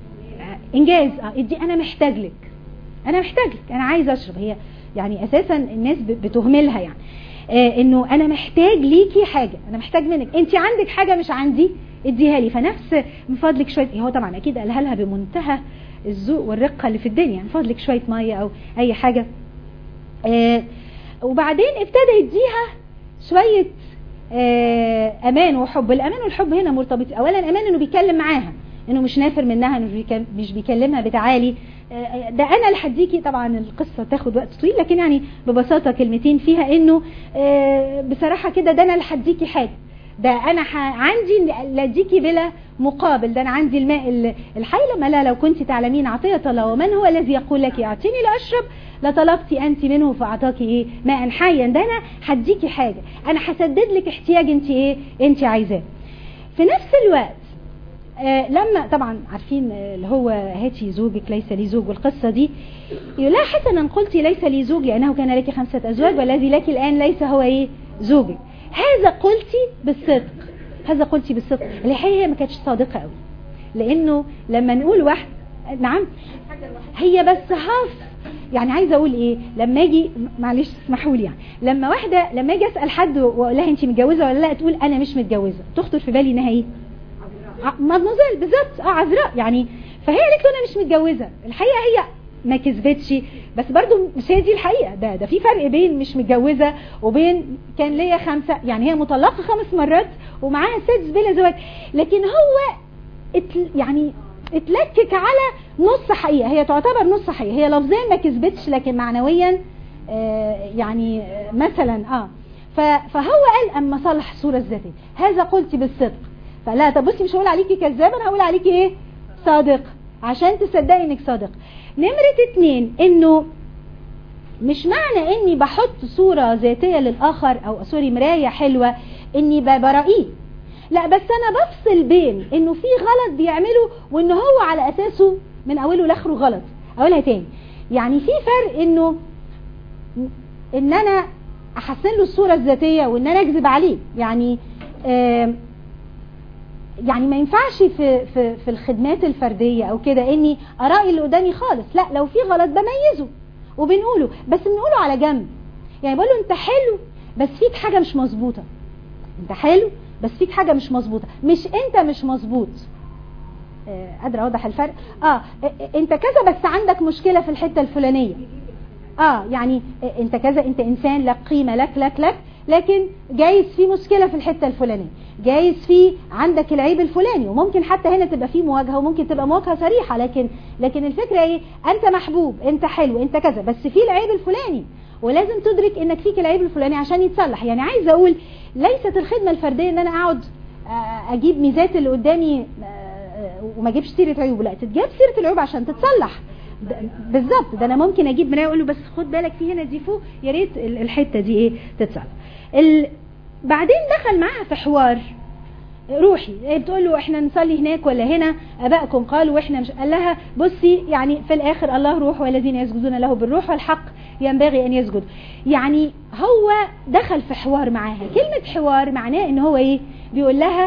انجاز اه دي انا محتاج لك انا محتاج لك انا عايز اشرب هي يعني اساسا الناس بتهملها يعني آه انه انا محتاج ليكي حاجة انا محتاج منك انت عندك حاجة مش عندي اديها لي فنفس من فضلك شويه هو طبعا اكيد قالها لها بمنتهى الذوق والرقه اللي في الدنيا من فضلك شويه ميه او اي حاجه آه وبعدين ابتدى يديها شويه آه امان وحب الامان والحب هنا مرتبط اولا امان انه بيتكلم معاها انه مش نافر منها انه مش بيكلمها بتعالي آه ده انا اللي هديكي طبعا القصه تاخد وقت طويل لكن يعني ببساطه كلمتين فيها انه بصراحه كده ده انا اللي هديكي حاجه ده انا ح... عندي لديكي بلا مقابل ده انا عندي الماء الحي لما لا لو كنت تعلمين عطية الله ومن هو الذي يقول لك اعطيني لاشرب لطلبت انت منه فاعطاكي ايه ماء حيا ده انا هديكي حاجة انا هسدد لك احتياج انت ايه انت عايزاه في نفس الوقت آه لما طبعا عارفين اللي هو هاتي زوجك ليس لي زوج والقصة دي يقول لا حسنا قلت ليس لي زوج لأنه كان لك خمسة أزواج والذي لك الآن ليس هو إيه زوجك هذا قلتي بالصدق هذا قلتي بالصدق الحقيقة هي ما كانتش صادقة قوي لأنه لما نقول واحد نعم هي بس هاف يعني عايزه اقول ايه لما اجي معلش اسمحوا لي يعني لما واحده لما اجي اسال حد واقول لها انت متجوزه ولا لا تقول انا مش متجوزه تخطر في بالي انها ايه مدموزيل بالظبط اه عذراء يعني فهي قالت له انا مش متجوزه الحقيقه هي ما كذبتش بس برضو مش هي دي الحقيقه ده ده في فرق بين مش متجوزه وبين كان ليا خمسه يعني هي مطلقه خمس مرات ومعاها سادس بلا زواج لكن هو اتل يعني اتلكك على نص حقيقه هي تعتبر نص حقيقه هي لفظيا ما كذبتش لكن معنويا آه يعني آه مثلا اه فهو قال اما صلح الصوره الذاتيه هذا قلت بالصدق فلا طب بصي مش هقول عليكي كذاب انا هقول عليكي ايه صادق عشان تصدقي انك صادق نمرة اتنين انه مش معنى اني بحط صورة ذاتية للاخر او سوري مراية حلوة اني برأيه لا بس انا بفصل بين انه في غلط بيعمله وان هو على اساسه من اوله لاخره غلط اقولها تاني يعني في فرق انه ان انا احسن له الصورة الذاتية وان انا اكذب عليه يعني آه يعني ما ينفعش في في في الخدمات الفرديه او كده اني ارائي اللي قدامي خالص لا لو في غلط بميزه وبنقوله بس بنقوله على جنب يعني بقول له انت حلو بس فيك حاجه مش مظبوطه انت حلو بس فيك حاجه مش مظبوطه مش انت مش مظبوط آه قادره اوضح الفرق اه انت كذا بس عندك مشكله في الحته الفلانيه اه يعني انت كذا انت انسان لك قيمه لك لك لك لكن جايز في مشكله في الحته الفلانيه جايز في عندك العيب الفلاني وممكن حتى هنا تبقى في مواجهه وممكن تبقى مواجهه صريحه لكن لكن الفكره ايه انت محبوب انت حلو انت كذا بس في العيب الفلاني ولازم تدرك انك فيك العيب الفلاني عشان يتصلح يعني عايزه اقول ليست الخدمه الفرديه ان انا اقعد اجيب ميزات اللي قدامي وما اجيبش سيره عيوب لا تتجاب سيره العيوب عشان تتصلح بالظبط ده انا ممكن اجيب مرايه اقول له بس خد بالك في هنا دي فوق يا ريت الحته دي ايه تتصلح ال... بعدين دخل معاها في حوار روحي بتقول له احنا نصلي هناك ولا هنا ابائكم قالوا واحنا مش قال لها بصي يعني في الاخر الله روح والذين يسجدون له بالروح والحق ينبغي ان يسجد يعني هو دخل في حوار معاها كلمة حوار معناه ان هو ايه بيقول لها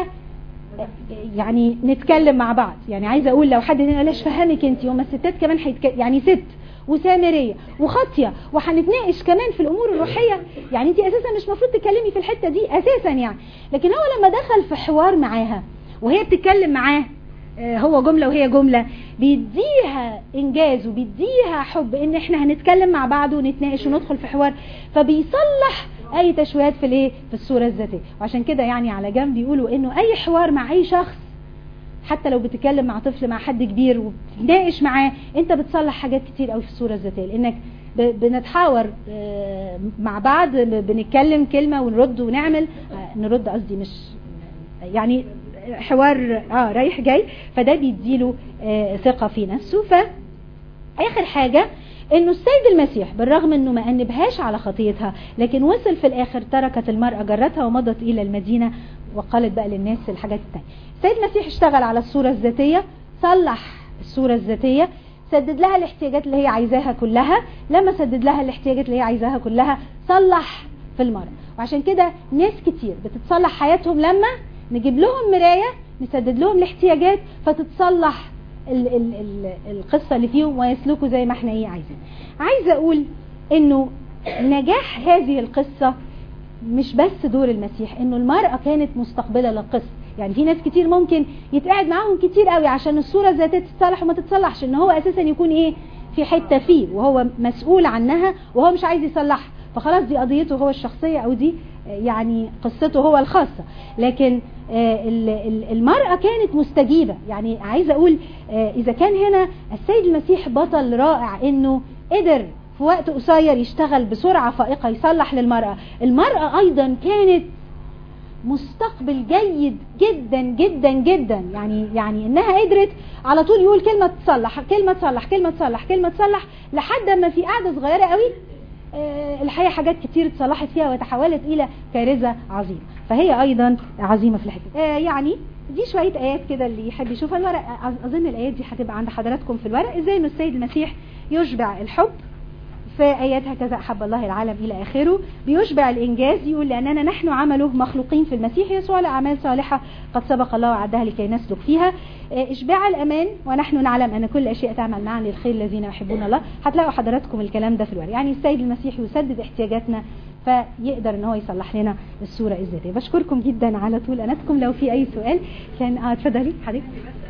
يعني نتكلم مع بعض يعني عايزه اقول لو حد هنا لاش فهمك انت وما الستات كمان حيتك... يعني ست وسامريه وخاطيه وهنتناقش كمان في الامور الروحيه يعني انت اساسا مش المفروض تتكلمي في الحته دي اساسا يعني لكن هو لما دخل في حوار معاها وهي بتتكلم معاه هو جملة وهي جملة بيديها انجاز وبيديها حب ان احنا هنتكلم مع بعض ونتناقش وندخل في حوار فبيصلح اي تشويهات في الايه في الصورة الذاتية وعشان كده يعني على جنب بيقولوا انه اي حوار مع اي شخص حتى لو بتتكلم مع طفل مع حد كبير وبتناقش معاه انت بتصلح حاجات كتير قوي في الصورة الذاتية لانك بنتحاور مع بعض بنتكلم كلمة ونرد ونعمل نرد قصدي مش يعني حوار اه رايح جاي فده بيديله آه ثقة في نفسه ف اخر حاجة انه السيد المسيح بالرغم انه ما انبهاش على خطيتها لكن وصل في الاخر تركت المرأة جرتها ومضت الى المدينة وقالت بقى للناس الحاجات التانية السيد المسيح اشتغل على الصورة الذاتية صلح الصورة الذاتية سدد لها الاحتياجات اللي هي عايزاها كلها لما سدد لها الاحتياجات اللي هي عايزاها كلها صلح في المرأة وعشان كده ناس كتير بتتصلح حياتهم لما نجيب لهم مراية نسدد لهم الاحتياجات فتتصلح ال ال ال القصة اللي فيهم ويسلكوا زي ما احنا ايه عايزين عايزة اقول انه نجاح هذه القصة مش بس دور المسيح انه المرأة كانت مستقبلة للقصة يعني في ناس كتير ممكن يتقعد معاهم كتير قوي عشان الصورة الذاتية تتصلح وما تتصلحش ان هو اساسا يكون ايه في حتة فيه وهو مسؤول عنها وهو مش عايز يصلحها فخلاص دي قضيته هو الشخصية او دي يعني قصته هو الخاصة لكن المرأة كانت مستجيبة يعني عايزة اقول اذا كان هنا السيد المسيح بطل رائع انه قدر في وقت قصير يشتغل بسرعة فائقة يصلح للمرأة المرأة ايضا كانت مستقبل جيد جدا جدا جدا يعني يعني انها قدرت على طول يقول كلمة تصلح كلمة تصلح كلمة تصلح كلمة تصلح لحد ما في قعدة صغيرة قوي الحقيقة حاجات كتير اتصلحت فيها وتحولت إلى كارثة عظيمة فهي أيضا عظيمة في الحكاية يعني دي شوية آيات كده اللي يحب يشوفها الورق أظن الآيات دي هتبقى عند حضراتكم في الورق إزاي إن السيد المسيح يشبع الحب في آيات هكذا أحب الله العالم إلى آخره بيشبع الإنجاز يقول لأننا نحن عمله مخلوقين في المسيح يسوع لأعمال صالحة قد سبق الله وعدها لكي نسلك فيها إشباع الأمان ونحن نعلم أن كل أشياء تعمل معا للخير الذين يحبون الله هتلاقوا حضراتكم الكلام ده في الورق يعني السيد المسيح يسدد احتياجاتنا فيقدر ان هو يصلح لنا الصورة الذاتية بشكركم جدا على طول اناتكم لو في اي سؤال كان اه اتفضلي حضرتك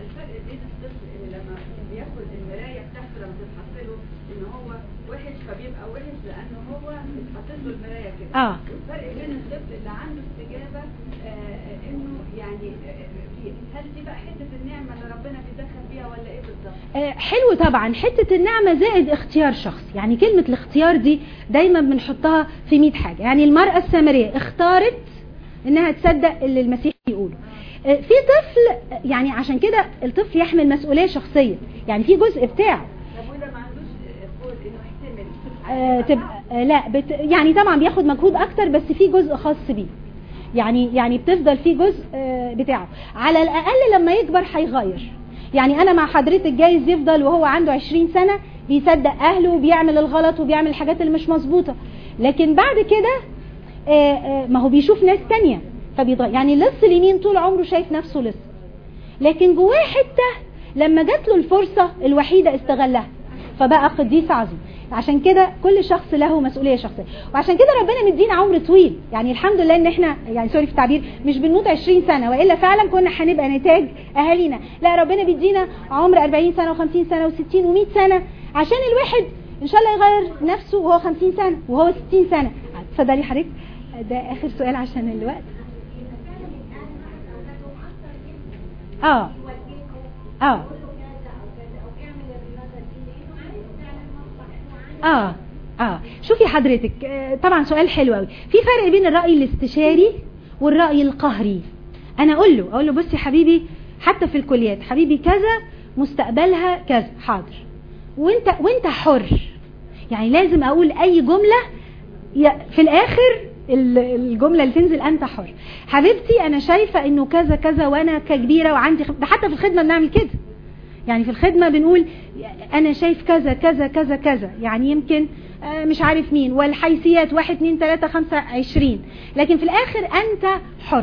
فبيبقى وحش لانه هو اتحطت له المرايه كده اه والفرق بين الطفل اللي عنده استجابه آه انه يعني آه هل دي بقى حته النعمه اللي ربنا بيدخل بيها ولا ايه بالظبط؟ آه حلو طبعا حته النعمه زائد اختيار شخص يعني كلمه الاختيار دي دايما بنحطها في 100 حاجه يعني المراه السامريه اختارت انها تصدق اللي المسيح يقوله في طفل يعني عشان كده الطفل يحمل مسؤوليه شخصيه يعني في جزء بتاعه طب وده ما عندوش قول انه يحتمل آه تبقى آه لا بت يعني طبعا بياخد مجهود اكتر بس في جزء خاص بيه يعني يعني بتفضل في جزء آه بتاعه على الاقل لما يكبر هيغير يعني انا مع حضرتك جايز يفضل وهو عنده 20 سنه بيصدق اهله وبيعمل الغلط وبيعمل الحاجات اللي مش مظبوطه لكن بعد كده ما هو بيشوف ناس تانية فبيتغير يعني لص اليمين طول عمره شايف نفسه لص لكن جواه حته لما جات له الفرصه الوحيده استغلها فبقى قديس عظيم عشان كده كل شخص له مسؤوليه شخصيه وعشان كده ربنا مدينا عمر طويل يعني الحمد لله ان احنا يعني سوري في التعبير مش بنموت 20 سنه والا فعلا كنا هنبقى نتاج اهالينا لا ربنا بيدينا عمر 40 سنه و50 سنه و60 و100 سنه عشان الواحد ان شاء الله يغير نفسه وهو 50 سنه وهو 60 سنه اتفضلي حضرتك ده اخر سؤال عشان الوقت اه اه اه اه شوفي حضرتك آه طبعا سؤال حلو قوي في فرق بين الرأي الاستشاري والرأي القهري انا اقول له اقول له بصي حبيبي حتى في الكليات حبيبي كذا مستقبلها كذا حاضر وانت وانت حر يعني لازم اقول اي جملة في الاخر الجملة اللي تنزل انت حر حبيبتي انا شايفة انه كذا كذا وانا ككبيرة وعندي ده حتى في الخدمة بنعمل كده يعني في الخدمة بنقول انا شايف كذا كذا كذا كذا يعني يمكن مش عارف مين والحيثيات واحد اتنين تلاتة خمسة عشرين لكن في الاخر انت حر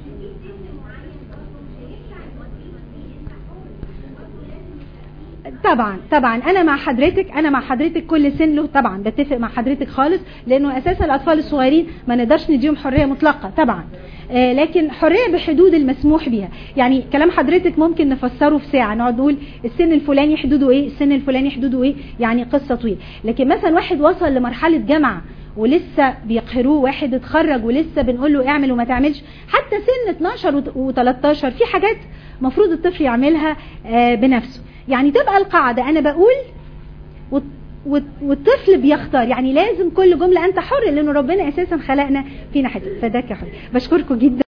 طبعا طبعا انا مع حضرتك انا مع حضرتك كل سن له طبعا بتفق مع حضرتك خالص لانه اساسا الاطفال الصغيرين ما نقدرش نديهم حريه مطلقه طبعا آه لكن حريه بحدود المسموح بها يعني كلام حضرتك ممكن نفسره في ساعه نقعد نقول السن الفلاني حدوده ايه السن الفلاني حدوده اايه يعني قصه طويله لكن مثلا واحد وصل لمرحله جامعه ولسه بيقهروه واحد اتخرج ولسه بنقول له اعمل وما تعملش حتى سن 12 و13 في حاجات مفروض الطفل يعملها آه بنفسه يعني تبقى القاعدة أنا بقول والطفل بيختار يعني لازم كل جملة أنت حر لأنه ربنا أساسا خلقنا فينا حته فده كحر بشكركم جدا